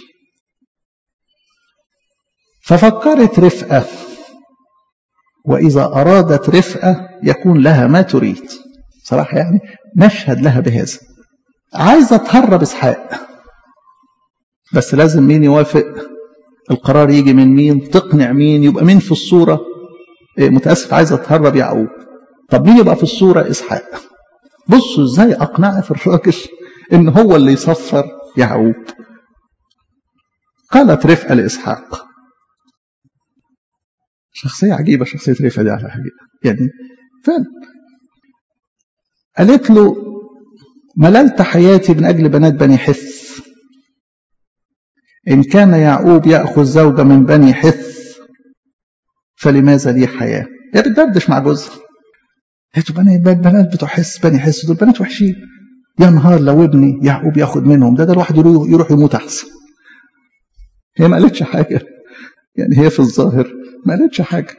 ففكرت رفقة وإذا أرادت رفقة يكون لها ما تريد صراحة يعني نشهد لها بهذا عايزة تهرب إسحاق بس لازم مين يوافق القرار يجي من مين تقنع مين يبقى مين في الصورة إيه متأسف عايزة تهرب يعقوب طب مين يبقى في الصورة إسحاق بصوا ازاي أقنعت الراجل إن هو اللي يصفر يعقوب قالت رفقة لإسحاق شخصية عجيبة شخصية رفقة دي على حقيقة يعني فعلا قالت له مللت حياتي من أجل بنات بني حث إن كان يعقوب يأخذ زوجة من بني حث فلماذا لي حياة هي بتدردش مع جوزها قالت بني بنات بتوع حس بني حس دول بنات وحشين يا نهار لو ابني يعقوب ياخد منهم ده ده الواحد يروح يموت أحسن هي ما قالتش حاجة يعني هي في الظاهر ما قالتش حاجة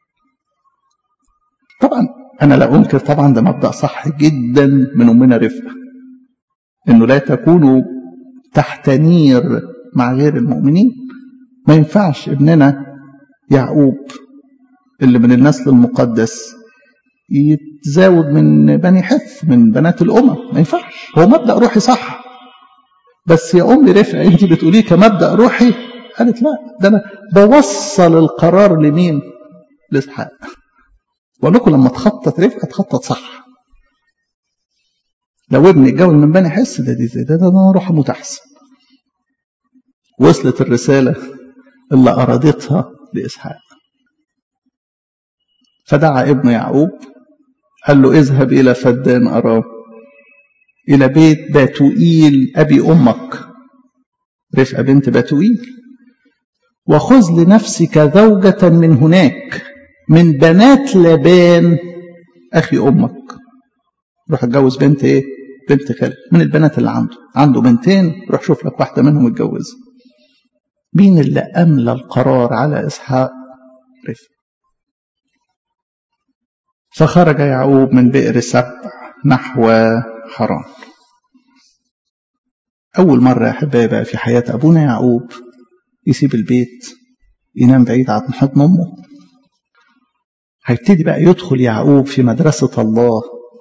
طبعا أنا لا أنكر طبعا ده مبدأ صح جدا من أمنا رفقة إنه لا تكونوا تحت نير مع غير المؤمنين ما ينفعش ابننا يعقوب اللي من النسل المقدس يتزاوج من بني حث من بنات الأمم ما ينفعش هو مبدأ روحي صح بس يا أمي رفقة أنت بتقوليه كمبدأ روحي قالت لا ده أنا بوصل القرار لمين لإسحاق بقول لكم لما تخطط رفقة تخطط صح لو ابني اتجوز من بني حس ده دي ده, ده, ده انا اروح اموت احسن وصلت الرساله اللي ارادتها لاسحاق فدعا ابن يعقوب قال له اذهب الى فدان ارام الى بيت باتوئيل ابي امك رفقه بنت باتوئيل وخذ لنفسك زوجه من هناك من بنات لابان اخي امك روح اتجوز بنت ايه بنت خالد من البنات اللي عنده عنده بنتين روح شوف لك واحده منهم اتجوزها مين اللي املى القرار على اسحاق رفق فخرج يعقوب من بئر سبع نحو حران اول مره يا احبائي بقى في حياه ابونا يعقوب يسيب البيت ينام بعيد عن حضن امه هيبتدي بقى يدخل يعقوب في مدرسه الله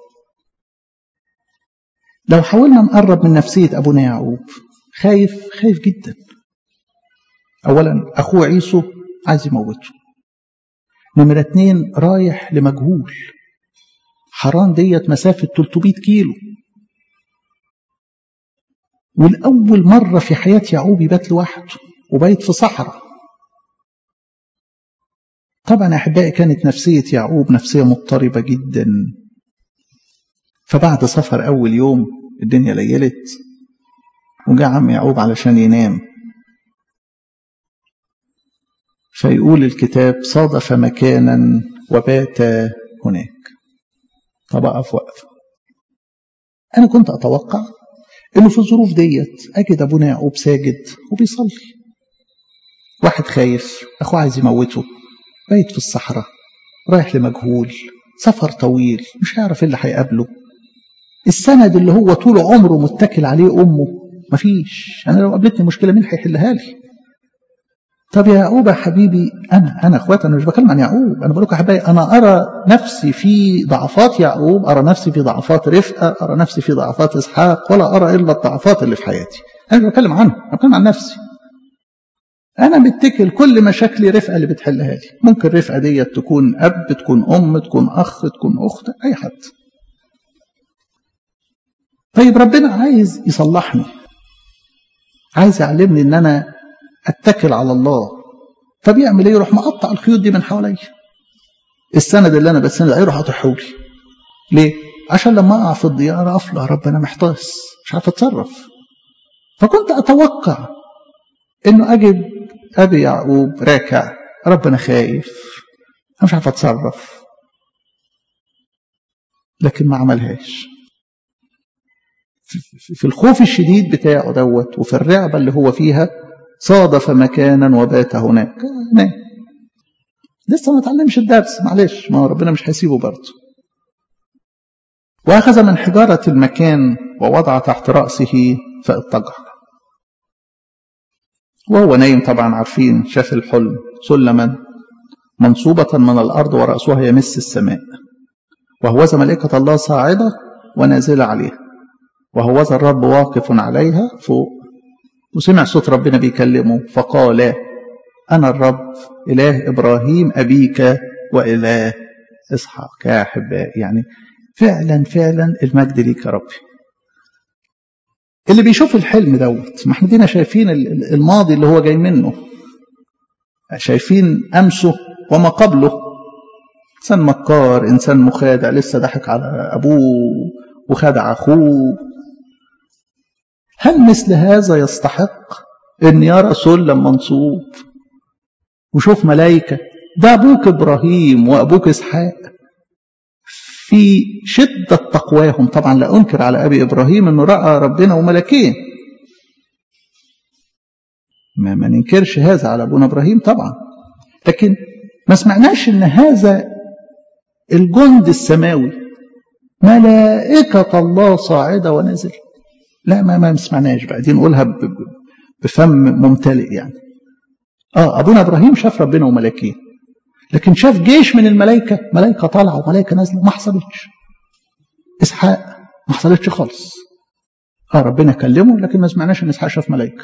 لو حاولنا نقرب من نفسية أبونا يعقوب خايف خايف جدا أولا أخوه عيسو عايز يموته نمرة اتنين رايح لمجهول حران ديت مسافة 300 كيلو والأول مرة في حياة يعقوب يبات لوحده وبيت في صحراء طبعا يا أحبائي كانت نفسية يعقوب نفسية مضطربة جدا فبعد سفر أول يوم الدنيا ليلت وجاء عم يعقوب علشان ينام فيقول الكتاب صادف مكانا وبات هناك طب أقف وقفة أنا كنت أتوقع إنه في الظروف ديت أجد أبونا يعقوب ساجد وبيصلي واحد خايف أخوه عايز يموته بايت في الصحراء رايح لمجهول سفر طويل مش هيعرف ايه اللي هيقابله السند اللي هو طول عمره متكل عليه امه مفيش انا لو قابلتني مشكله مين هيحلها لي طب يا يعقوب يا حبيبي انا انا اخواتي انا مش بكلم عن يعقوب انا بقول لكم يا حبايبي انا ارى نفسي في ضعفات يعقوب ارى نفسي في ضعفات رفقه ارى نفسي في ضعفات اسحاق ولا ارى الا الضعفات اللي في حياتي انا مش بتكلم عنه انا بتكلم عن نفسي انا متكل كل مشاكلي رفقه اللي بتحلها لي ممكن رفقه ديت تكون اب تكون ام تكون اخ تكون اخت اي حد طيب ربنا عايز يصلحني عايز يعلمني ان انا اتكل على الله فبيعمل ايه يروح مقطع الخيوط دي من حواليا السند اللي انا بتسند عليه يروح قاطعه لي ليه عشان لما اقع في الضياع اقف له رب انا محتاس مش عارف اتصرف فكنت اتوقع انه اجد ابي يعقوب راكع ربنا خايف انا مش عارف اتصرف لكن ما عملهاش في الخوف الشديد بتاعه دوت وفي الرعبة اللي هو فيها صادف مكانا وبات هناك نام لسه ما اتعلمش الدرس معلش ما ربنا مش هيسيبه برضه وأخذ من حجارة المكان ووضع تحت رأسه فاضطجع وهو نايم طبعا عارفين شاف الحلم سلما منصوبة من الأرض ورأسها يمس السماء وهوذا ملائكة الله صاعدة ونازلة عليها وهوذا الرب واقف عليها فوق وسمع صوت ربنا بيكلمه فقال أنا الرب إله إبراهيم أبيك وإله إسحاق يا أحبائي يعني فعلا فعلا المجد ليك يا ربي اللي بيشوف الحلم دوت ما احنا دينا شايفين الماضي اللي هو جاي منه شايفين أمسه وما قبله إنسان مكار إنسان مخادع لسه ضحك على أبوه وخدع أخوه هل مثل هذا يستحق أن يرى سلم منصوب وشوف ملائكة ده أبوك إبراهيم وأبوك إسحاق في شدة تقواهم طبعا لا أنكر على أبي إبراهيم أنه رأى ربنا وملكين ما, ما ننكرش هذا على أبونا إبراهيم طبعا لكن ما سمعناش أن هذا الجند السماوي ملائكة الله صاعدة ونازل لا ما ما سمعناش بقى دي نقولها بفم ممتلئ يعني اه ابونا ابراهيم شاف ربنا وملائكين لكن شاف جيش من الملائكه ملائكه طالعه وملائكه نازله ما حصلتش اسحاق ما حصلتش خالص اه ربنا كلمه لكن ما سمعناش ان اسحاق شاف ملائكه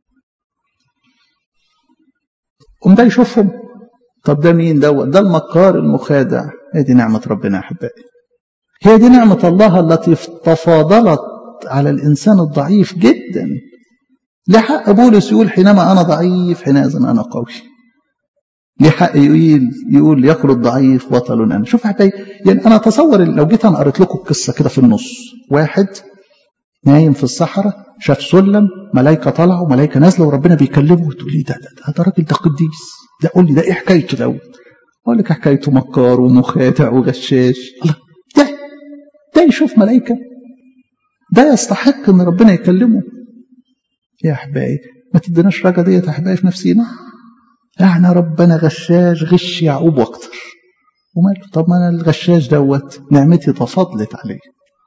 قوم ده يشوفهم طب ده مين دوت ده المكار المخادع هي دي نعمه ربنا يا احبائي هي دي نعمه الله التي تفاضلت على الانسان الضعيف جدا لحق بولس يقول حينما انا ضعيف حينئذ انا قوي ليه حق يقول يقول يقول الضعيف بطل انا شوف حتى يعني انا اتصور لو جيت انا قريت لكم القصه كده في النص واحد نايم في الصحراء شاف سلم ملائكه طلعوا ملائكه نازله وربنا بيكلمه وتقول لي ده ده ده, ده راجل ده قديس ده قول لي ده ايه حكايته دوت اقول لك حكايته مكار ومخادع وغشاش الله ده ده يشوف ملائكه ده يستحق ان ربنا يكلمه يا احبائي ما تديناش رجا ديت يا احبائي في نفسينا يعني ربنا غشاش غش يعقوب واكتر وماله طب ما انا الغشاش دوت نعمتي تفضلت عليه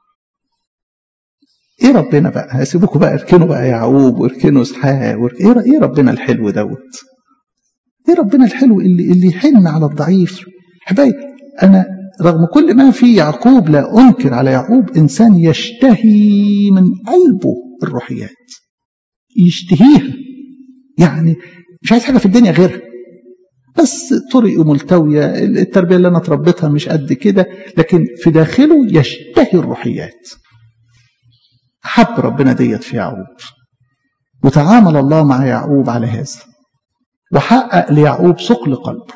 ايه ربنا بقى هسيبكم بقى اركنوا بقى يعقوب واركنوا اسحاق وارك... ايه ايه ربنا الحلو دوت ايه ربنا الحلو اللي اللي يحن على الضعيف احبائي انا رغم كل ما في يعقوب لا انكر على يعقوب انسان يشتهي من قلبه الروحيات يشتهيها يعني مش عايز حاجه في الدنيا غيرها بس طرق ملتويه التربيه اللي انا اتربيتها مش قد كده لكن في داخله يشتهي الروحيات حب ربنا ديت في يعقوب وتعامل الله مع يعقوب على هذا وحقق ليعقوب ثقل قلبه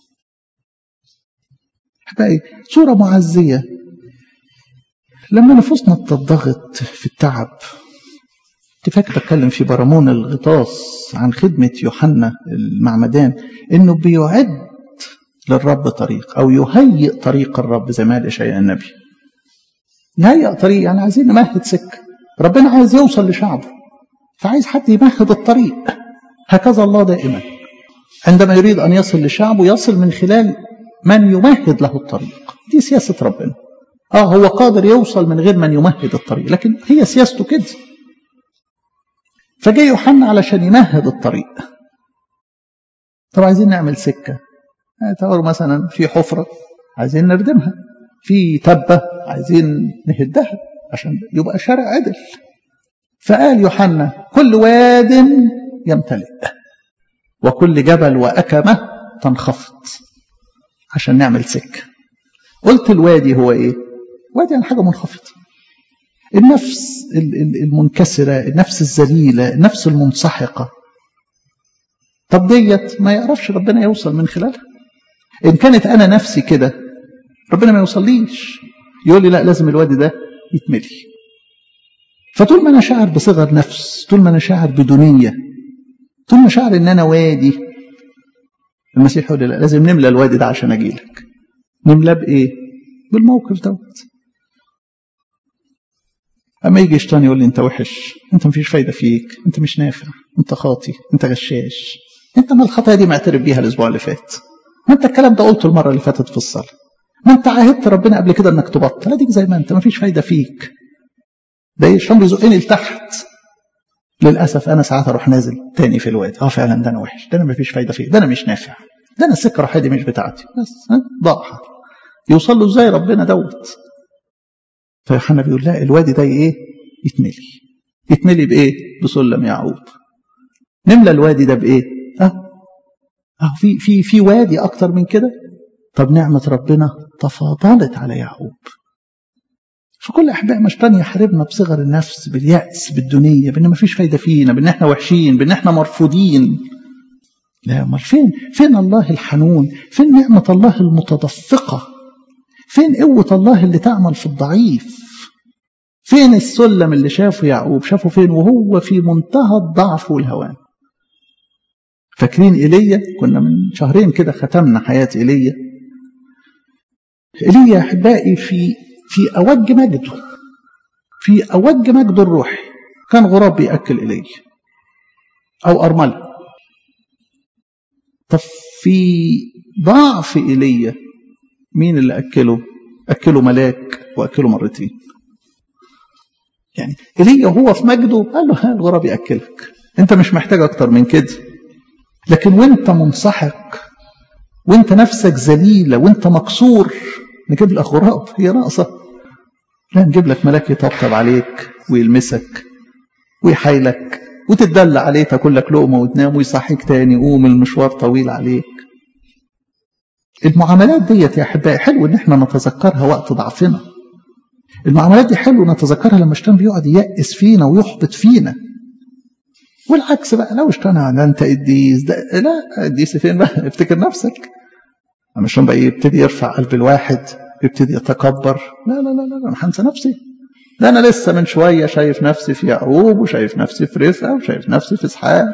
احبائي صوره معزيه لما نفوسنا بتضغط في التعب كنت فاكر بتكلم في برامون الغطاس عن خدمة يوحنا المعمدان انه بيعد للرب طريق او يهيئ طريق الرب زي ما قال اشعياء النبي يهيئ طريق يعني عايزين نمهد سكة ربنا عايز يوصل لشعبه فعايز حد يمهد الطريق هكذا الله دائما عندما يريد ان يصل لشعبه يصل من خلال من يمهد له الطريق دي سياسة ربنا اه هو قادر يوصل من غير من يمهد الطريق لكن هي سياسته كده فجاء يوحنا علشان يمهد الطريق طب عايزين نعمل سكة تصور مثلا في حفرة عايزين نردمها في تبة عايزين نهدها عشان يبقى شارع عدل فقال يوحنا كل واد يمتلئ وكل جبل وأكمة تنخفض عشان نعمل سكة قلت الوادي هو ايه وادي يعني حاجة منخفضة النفس المنكسرة النفس الذليلة النفس المنسحقة طب ديت ما يعرفش ربنا يوصل من خلالها إن كانت أنا نفسي كده ربنا ما يوصليش يقول لي لا لازم الوادي ده يتملي فطول ما أنا شاعر بصغر نفس طول ما أنا شاعر بدونية طول ما شاعر إن أنا وادي المسيح يقول لي لا لازم نملى الوادي ده عشان أجيلك نملاه بإيه؟ بالموقف دوت اما يجي شيطان يقول لي انت وحش انت مفيش فايده فيك انت مش نافع انت خاطي انت غشاش انت ما الخطايا دي معترف بيها الاسبوع اللي فات ما انت الكلام ده قلته المره اللي فاتت في الصلاه ما انت عاهدت ربنا قبل كده انك تبطل اديك زي ما انت مفيش فايده فيك ده الشيطان بيزقني لتحت للاسف انا ساعات اروح نازل تاني في الوادي اه فعلا ده انا وحش ده انا مفيش فايده فيه ده انا مش نافع ده انا السكه الروحيه دي مش بتاعتي بس ها ضاع يوصل له ازاي ربنا دوت فيوحنا بيقول لا الوادي ده ايه يتملي يتملي بايه بسلم يعقوب نملى الوادي ده بايه اه اه في في في وادي اكتر من كده طب نعمه ربنا تفاضلت على يعقوب فكل احباء مشتان يحاربنا بصغر النفس باليأس بالدنيا بان ما فيش فايده فينا بان احنا وحشين بان احنا مرفوضين لا امال فين فين الله الحنون فين نعمه الله المتدفقه فين قوه الله اللي تعمل في الضعيف فين السلم اللي شافه يعقوب شافه فين وهو في منتهى الضعف والهوان فاكرين ايليا كنا من شهرين كده ختمنا حياه ايليا ايليا احبائي في في اوج مجده في اوج مجده الروحي كان غراب بياكل ايليا او ارمله طب في ضعف ايليا مين اللي اكله اكله ملاك واكله مرتين يعني ايليا وهو في مجده قال له الغراب ياكلك انت مش محتاج اكتر من كده لكن وانت منسحق وانت نفسك ذليله وانت مكسور نجيب لك غراب هي ناقصه لا نجيب لك ملاك يطبطب عليك ويلمسك ويحايلك وتتدلع عليه تاكل لك لقمه وتنام ويصحيك تاني قوم المشوار طويل عليك المعاملات ديت يا احبائي حلو ان احنا نتذكرها وقت ضعفنا المعاملات دي حلو نتذكرها لما الشيطان بيقعد ييأس فينا ويحبط فينا والعكس بقى لو اشتنع ده انت قديس ده لا قديس فين بقى افتكر نفسك لما الشيطان بقى يبتدي يرفع قلب الواحد يبتدي يتكبر لا لا لا لا انا هنسى نفسي ده انا لسه من شويه شايف نفسي في يعقوب وشايف نفسي في رفقه وشايف نفسي في اسحاق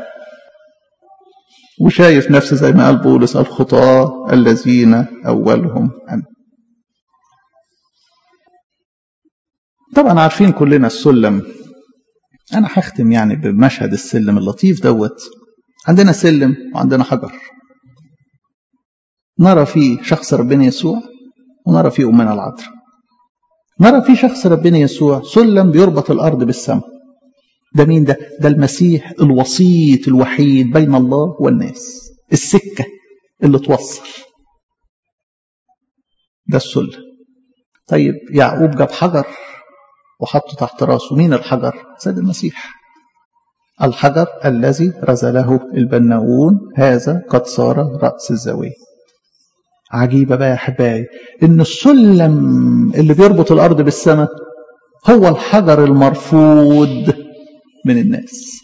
وشايف نفسي زي ما قال بولس الخطاة الذين أولهم أنا طبعا عارفين كلنا السلم أنا هختم يعني بمشهد السلم اللطيف دوت عندنا سلم وعندنا حجر نرى فيه شخص ربنا يسوع ونرى فيه أمنا العذراء نرى فيه شخص ربنا يسوع سلم بيربط الأرض بالسماء ده مين ده؟ ده المسيح الوسيط الوحيد بين الله والناس السكة اللي توصل ده السلم طيب يعقوب جاب حجر وحطه تحت راسه مين الحجر؟ سيد المسيح الحجر الذي رزله البناؤون هذا قد صار رأس الزاوية عجيبة بقى يا حبايبي إن السلم اللي بيربط الأرض بالسماء هو الحجر المرفوض من الناس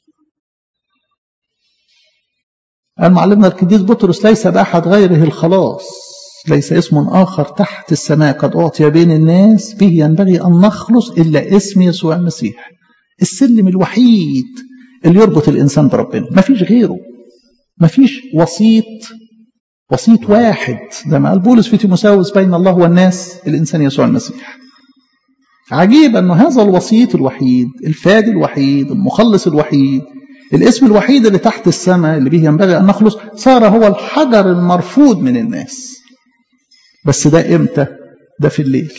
قال معلمنا القديس بطرس ليس بأحد غيره الخلاص ليس اسم آخر تحت السماء قد أعطي بين الناس به ينبغي أن نخلص إلا اسم يسوع المسيح السلم الوحيد اللي يربط الإنسان بربنا ما فيش غيره ما فيش وسيط وسيط واحد زي ما قال بولس في تيموساوس بين الله والناس الإنسان يسوع المسيح عجيب أن هذا الوسيط الوحيد الفادي الوحيد المخلص الوحيد الاسم الوحيد اللي تحت السماء اللي به ينبغي أن نخلص صار هو الحجر المرفوض من الناس بس ده إمتى ده في الليل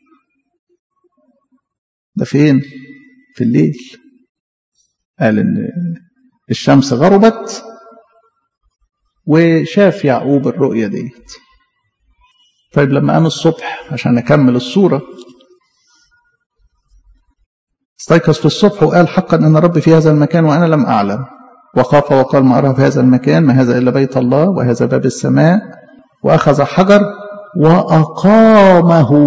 ده فين في الليل قال إن الشمس غربت وشاف يعقوب الرؤية ديت طيب لما قام الصبح عشان نكمل الصورة استيقظ في الصبح وقال حقا ان ربي في هذا المكان وانا لم اعلم وخاف وقال ما ارى في هذا المكان ما هذا الا بيت الله وهذا باب السماء واخذ حجر واقامه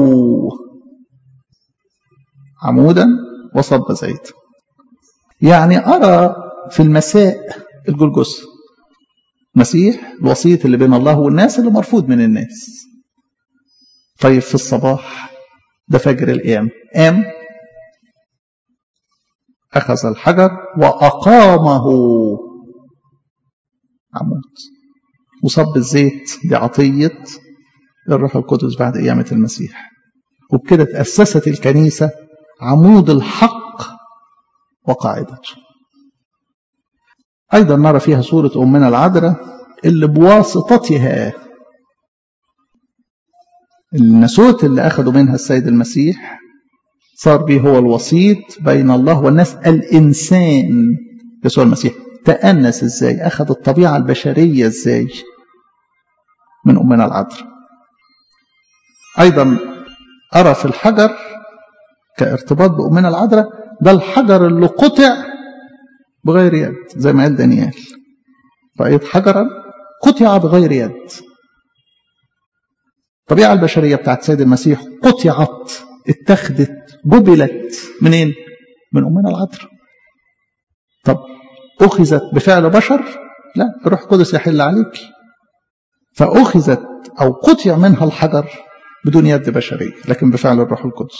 عمودا وصب زيت يعني ارى في المساء الجلجث مسيح الوسيط اللي بين الله والناس اللي مرفوض من الناس طيب في الصباح ده فجر القيام قام أخذ الحجر وأقامه عمود وصب الزيت دي عطية الروح القدس بعد قيامة المسيح وبكده تأسست الكنيسة عمود الحق وقاعدته أيضا نرى فيها صورة أمنا العذراء اللي بواسطتها النسوت اللي أخذوا منها السيد المسيح صار به هو الوسيط بين الله والناس الإنسان يسوع المسيح تأنس ازاي أخذ الطبيعة البشرية ازاي من أمنا العذراء أيضا أرى في الحجر كارتباط بأمنا العذراء ده الحجر اللي قطع بغير يد زي ما قال دانيال رأيت حجرا قطع بغير يد الطبيعة البشرية بتاعت سيد المسيح قطعت اتخذت جبلت منين؟ من أمنا العذراء طب أخذت بفعل بشر؟ لا الروح القدس يحل عليك فأخذت أو قطع منها الحجر بدون يد بشرية لكن بفعل الروح القدس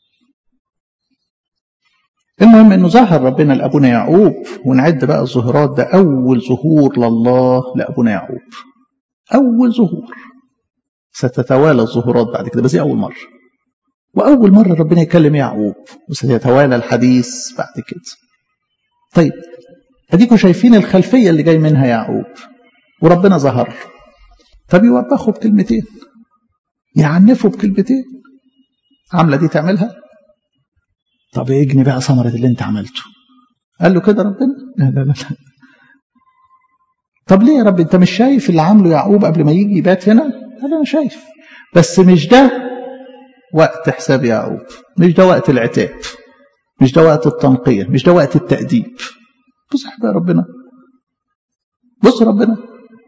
المهم انه ظهر ربنا لابونا يعقوب ونعد بقى الظهورات ده اول ظهور لله لابونا يعقوب اول ظهور ستتوالى الظهورات بعد كده بس دي اول مره واول مره ربنا يكلم يعقوب وسيتوالى الحديث بعد كده طيب اديكم شايفين الخلفيه اللي جاي منها يعقوب وربنا ظهر فبيوبخوا بكلمتين يعنفوا بكلمتين عامله دي تعملها طب اجني بقى ثمرة اللي انت عملته قال له كده ربنا لا لا لا طب ليه يا رب انت مش شايف اللي عامله يعقوب قبل ما يجي يبات هنا قال انا شايف بس مش ده وقت حساب يعقوب مش ده وقت العتاب مش ده وقت التنقية مش ده وقت التأديب بص يا ربنا بص ربنا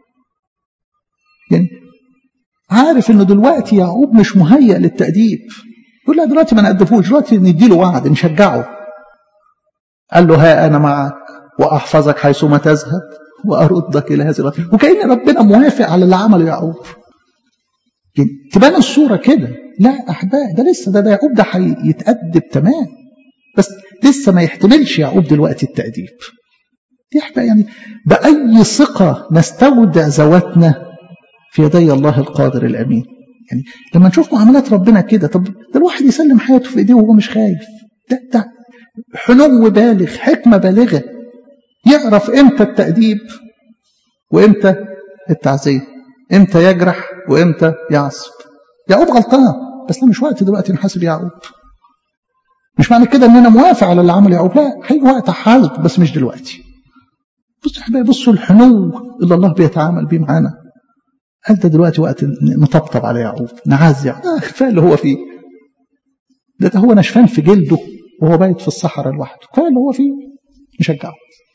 يعني عارف انه دلوقتي يعقوب مش مهيأ للتأديب يقول لا دلوقتي ما نأدبوش دلوقتي نديله وعد نشجعه قال له ها أنا معك وأحفظك حيثما تذهب وأردك إلى هذه الأرض وكأن ربنا موافق على اللي عمله يعقوب تبان الصورة كده لا أحباب ده لسه ده, ده يعقوب ده هيتأدب تمام بس لسه ما يحتملش يعقوب دلوقتي التأديب دي أحباب يعني بأي ثقة نستودع ذواتنا في يدي الله القادر الأمين يعني لما نشوف معاملات ربنا كده طب ده الواحد يسلم حياته في ايديه وهو مش خايف ده ده حنو بالغ حكمه بالغه يعرف امتى التأديب وامتى التعزيه امتى يجرح وامتى يعصب يعقوب غلطان بس لا مش وقت دلوقتي نحاسب يعقوب مش معنى كده ان انا موافق على اللي عمله يعقوب لا هيجي وقت حاسب بس مش دلوقتي بصوا يا حبايبي بصوا الحنو اللي الله بيتعامل بيه معانا قال ده دلوقتي وقت نطبطب على يعقوب نعزي آه كفايه اللي هو فيه ده, ده هو نشفان في جلده وهو بايت في الصحراء لوحده كفايه اللي هو فيه نشجعه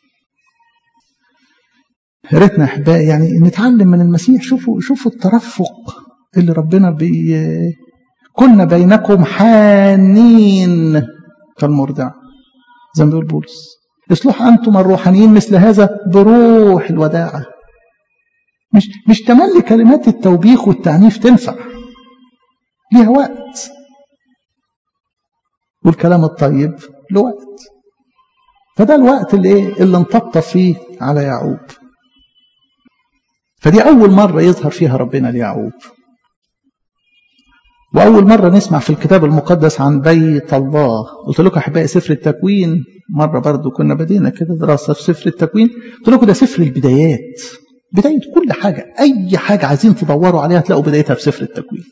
يا ريتنا احبائي يعني نتعلم من المسيح شوفوا شوفوا الترفق اللي ربنا بي كنا بينكم حانين كالمرضع زي ما بيقول بولس اصلح انتم الروحانيين مثل هذا بروح الوداعه مش مش تملي كلمات التوبيخ والتعنيف تنفع ليها وقت والكلام الطيب له وقت فده الوقت اللي ايه اللي انطبطب فيه على يعقوب فدي اول مره يظهر فيها ربنا ليعقوب واول مره نسمع في الكتاب المقدس عن بيت الله قلت لكم احبائي سفر التكوين مره برضو كنا بدينا كده دراسه في سفر التكوين قلت لكم ده سفر البدايات بداية كل حاجة أي حاجة عايزين تدوروا عليها تلاقوا بدايتها في سفر التكوين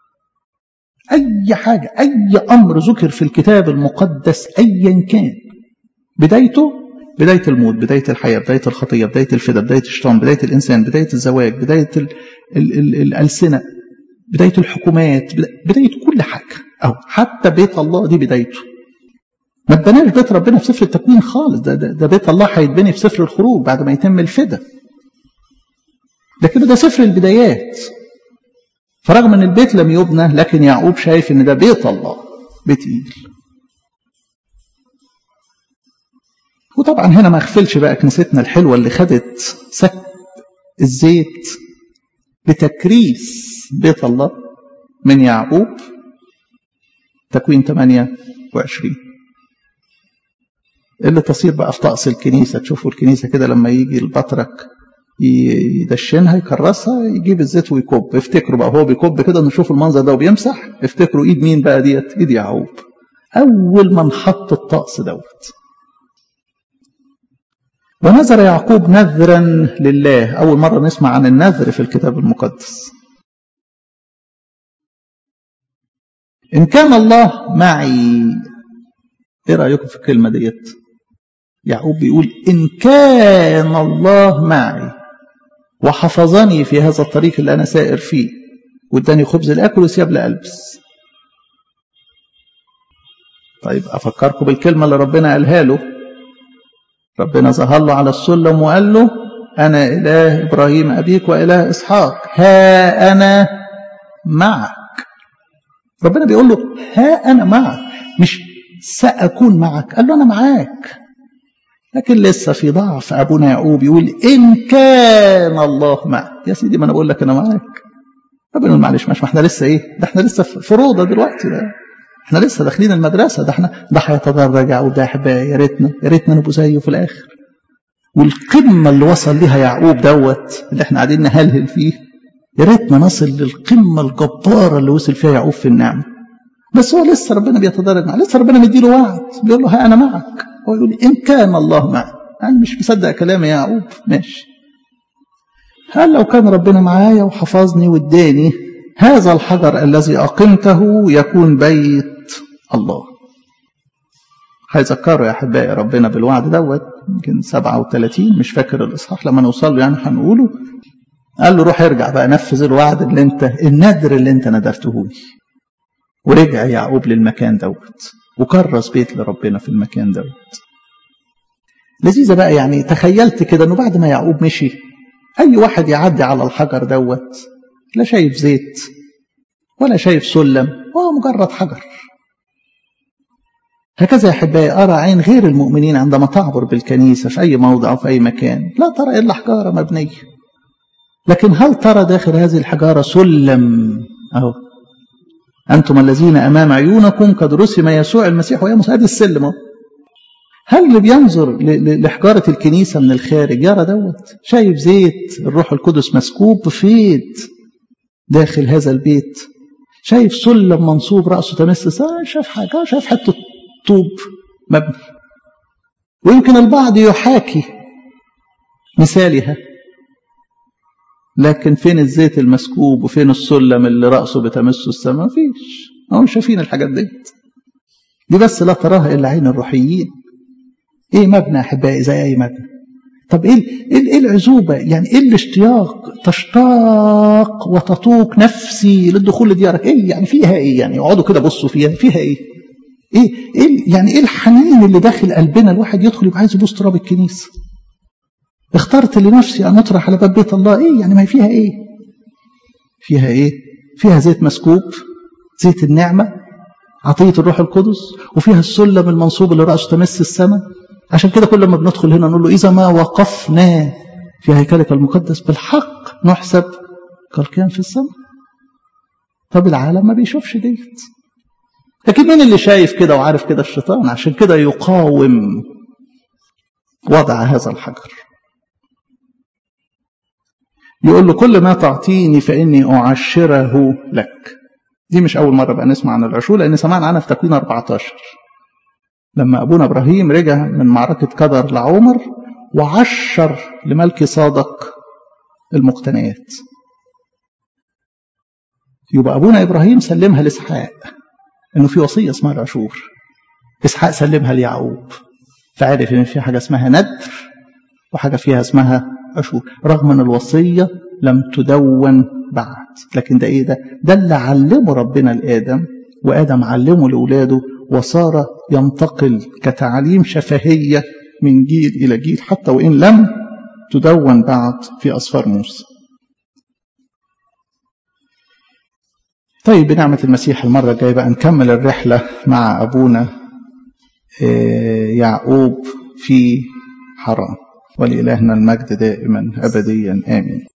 أي حاجة أي أمر ذكر في الكتاب المقدس أيا كان بدايته بداية الموت بداية الحياة بداية الخطية بداية الفدا بداية الشيطان بداية الإنسان بداية الزواج بداية ال ال ال الألسنة بداية الحكومات بداية كل حاجة أو حتى بيت الله دي بدايته ما اتبناش بيت ربنا في سفر التكوين خالص ده, ده, ده بيت الله هيتبني في سفر الخروج بعد ما يتم الفدا لكن ده سفر البدايات فرغم ان البيت لم يبنى لكن يعقوب شايف ان ده بيت الله بيت ايل وطبعا هنا ما اغفلش بقى كنيستنا الحلوه اللي خدت سك الزيت لتكريس بيت الله من يعقوب تكوين 28 اللي تصير بقى في طقس الكنيسه تشوفوا الكنيسه كده لما يجي البطرك يدشنها يكرسها يجيب الزيت ويكب افتكروا بقى هو بيكب كده نشوف المنظر ده وبيمسح افتكروا ايد مين بقى ديت ايد يعقوب اول ما نحط الطقس دوت ونذر يعقوب نذرا لله اول مره نسمع عن النذر في الكتاب المقدس ان كان الله معي ايه رأيكم في الكلمة ديت يعقوب بيقول إن كان الله معي وحفظني في هذا الطريق اللي أنا سائر فيه واداني خبز الأكل وثياب لألبس طيب أفكركم بالكلمة اللي ربنا قالها له ربنا ظهر له على السلم وقال له أنا إله إبراهيم أبيك وإله إسحاق ها أنا معك ربنا بيقول له ها أنا معك مش سأكون معك قال له أنا معاك لكن لسه في ضعف أبونا يعقوب يقول إن كان الله معك يا سيدي ما أنا بقول لك أنا معاك ربنا يقول معلش مش ما احنا لسه إيه ده احنا لسه في روضة دلوقتي ده احنا لسه داخلين المدرسة ده احنا ده هيتدرج يعقوب ده يا أحبائي يا ريتنا يا ريتنا نبقى زيه في الآخر والقمة اللي وصل ليها يعقوب دوت اللي احنا قاعدين نهلهل فيه يا ريتنا نصل للقمة الجبارة اللي وصل فيها يعقوب في النعمة بس هو لسه ربنا بيتدرج معاه لسه ربنا مديله وعد بيقول له ها أنا معك هو يقول إن كان الله معي أنا مش مصدق كلام يعقوب ماشي هل لو كان ربنا معايا وحفظني واداني هذا الحجر الذي أقمته يكون بيت الله هيذكروا يا أحبائي ربنا بالوعد دوت يمكن 37 مش فاكر الإصحاح لما نوصل له يعني هنقوله قال له روح ارجع بقى نفذ الوعد اللي انت النذر اللي انت نذرته لي ورجع يعقوب للمكان دوت وكرس بيت لربنا في المكان دوت لذيذة بقى يعني تخيلت كده انه بعد ما يعقوب مشي اي واحد يعدي على الحجر دوت لا شايف زيت ولا شايف سلم هو مجرد حجر هكذا يا احبائي ارى عين غير المؤمنين عندما تعبر بالكنيسه في اي موضع او في اي مكان لا ترى الا حجاره مبنيه لكن هل ترى داخل هذه الحجاره سلم اهو انتم الذين امام عيونكم قد رسم يسوع المسيح ويا ادي السلم اهو هل اللي بينظر لحجارة الكنيسة من الخارج يرى دوت شايف زيت الروح القدس مسكوب بفيض داخل هذا البيت شايف سلم منصوب رأسه تمس شايف حاجة شايف حتة طوب مبني ويمكن البعض يحاكي مثالها لكن فين الزيت المسكوب وفين السلم اللي رأسه بتمسه السماء مفيش هم شايفين الحاجات ديت دي بس لا تراها إلا عين الروحيين ايه مبنى احبائي زي اي مبنى طب ايه ايه العزوبه يعني ايه الاشتياق تشتاق وتطوق نفسي للدخول لديارك ايه يعني فيها ايه يعني اقعدوا كده بصوا فيها فيها ايه ايه ايه يعني ايه الحنين اللي داخل قلبنا الواحد يدخل يبقى عايز يبص تراب الكنيسه اخترت لنفسي ان اطرح على باب بيت الله ايه يعني ما فيها ايه فيها ايه فيها زيت مسكوب زيت النعمه عطيه الروح القدس وفيها السلم المنصوب اللي راسه تمس السماء عشان كده كل ما بندخل هنا نقول له إذا ما وقفنا في هيكلك المقدس بالحق نحسب كالقيام في السماء طب العالم ما بيشوفش ديت لكن مين اللي شايف كده وعارف كده الشيطان عشان كده يقاوم وضع هذا الحجر يقول له كل ما تعطيني فإني أعشره لك دي مش أول مرة بقى نسمع عن العشور لأن سمعنا عنها في تكوين 14 لما أبونا إبراهيم رجع من معركة قدر لعمر وعشر لملك صادق المقتنيات يبقى أبونا إبراهيم سلمها لإسحاق إنه في وصية اسمها العشور إسحاق سلمها ليعقوب فعرف إن في حاجة اسمها ندر وحاجة فيها اسمها عشور رغم إن الوصية لم تدون بعد لكن ده إيه ده؟ ده اللي علمه ربنا لآدم وآدم علمه لأولاده وصار ينتقل كتعليم شفهية من جيل إلى جيل حتى وإن لم تدون بعد في أسفار موسى طيب بنعمة المسيح المرة الجاية بقى نكمل الرحلة مع أبونا يعقوب في حرام ولإلهنا المجد دائما أبديا آمين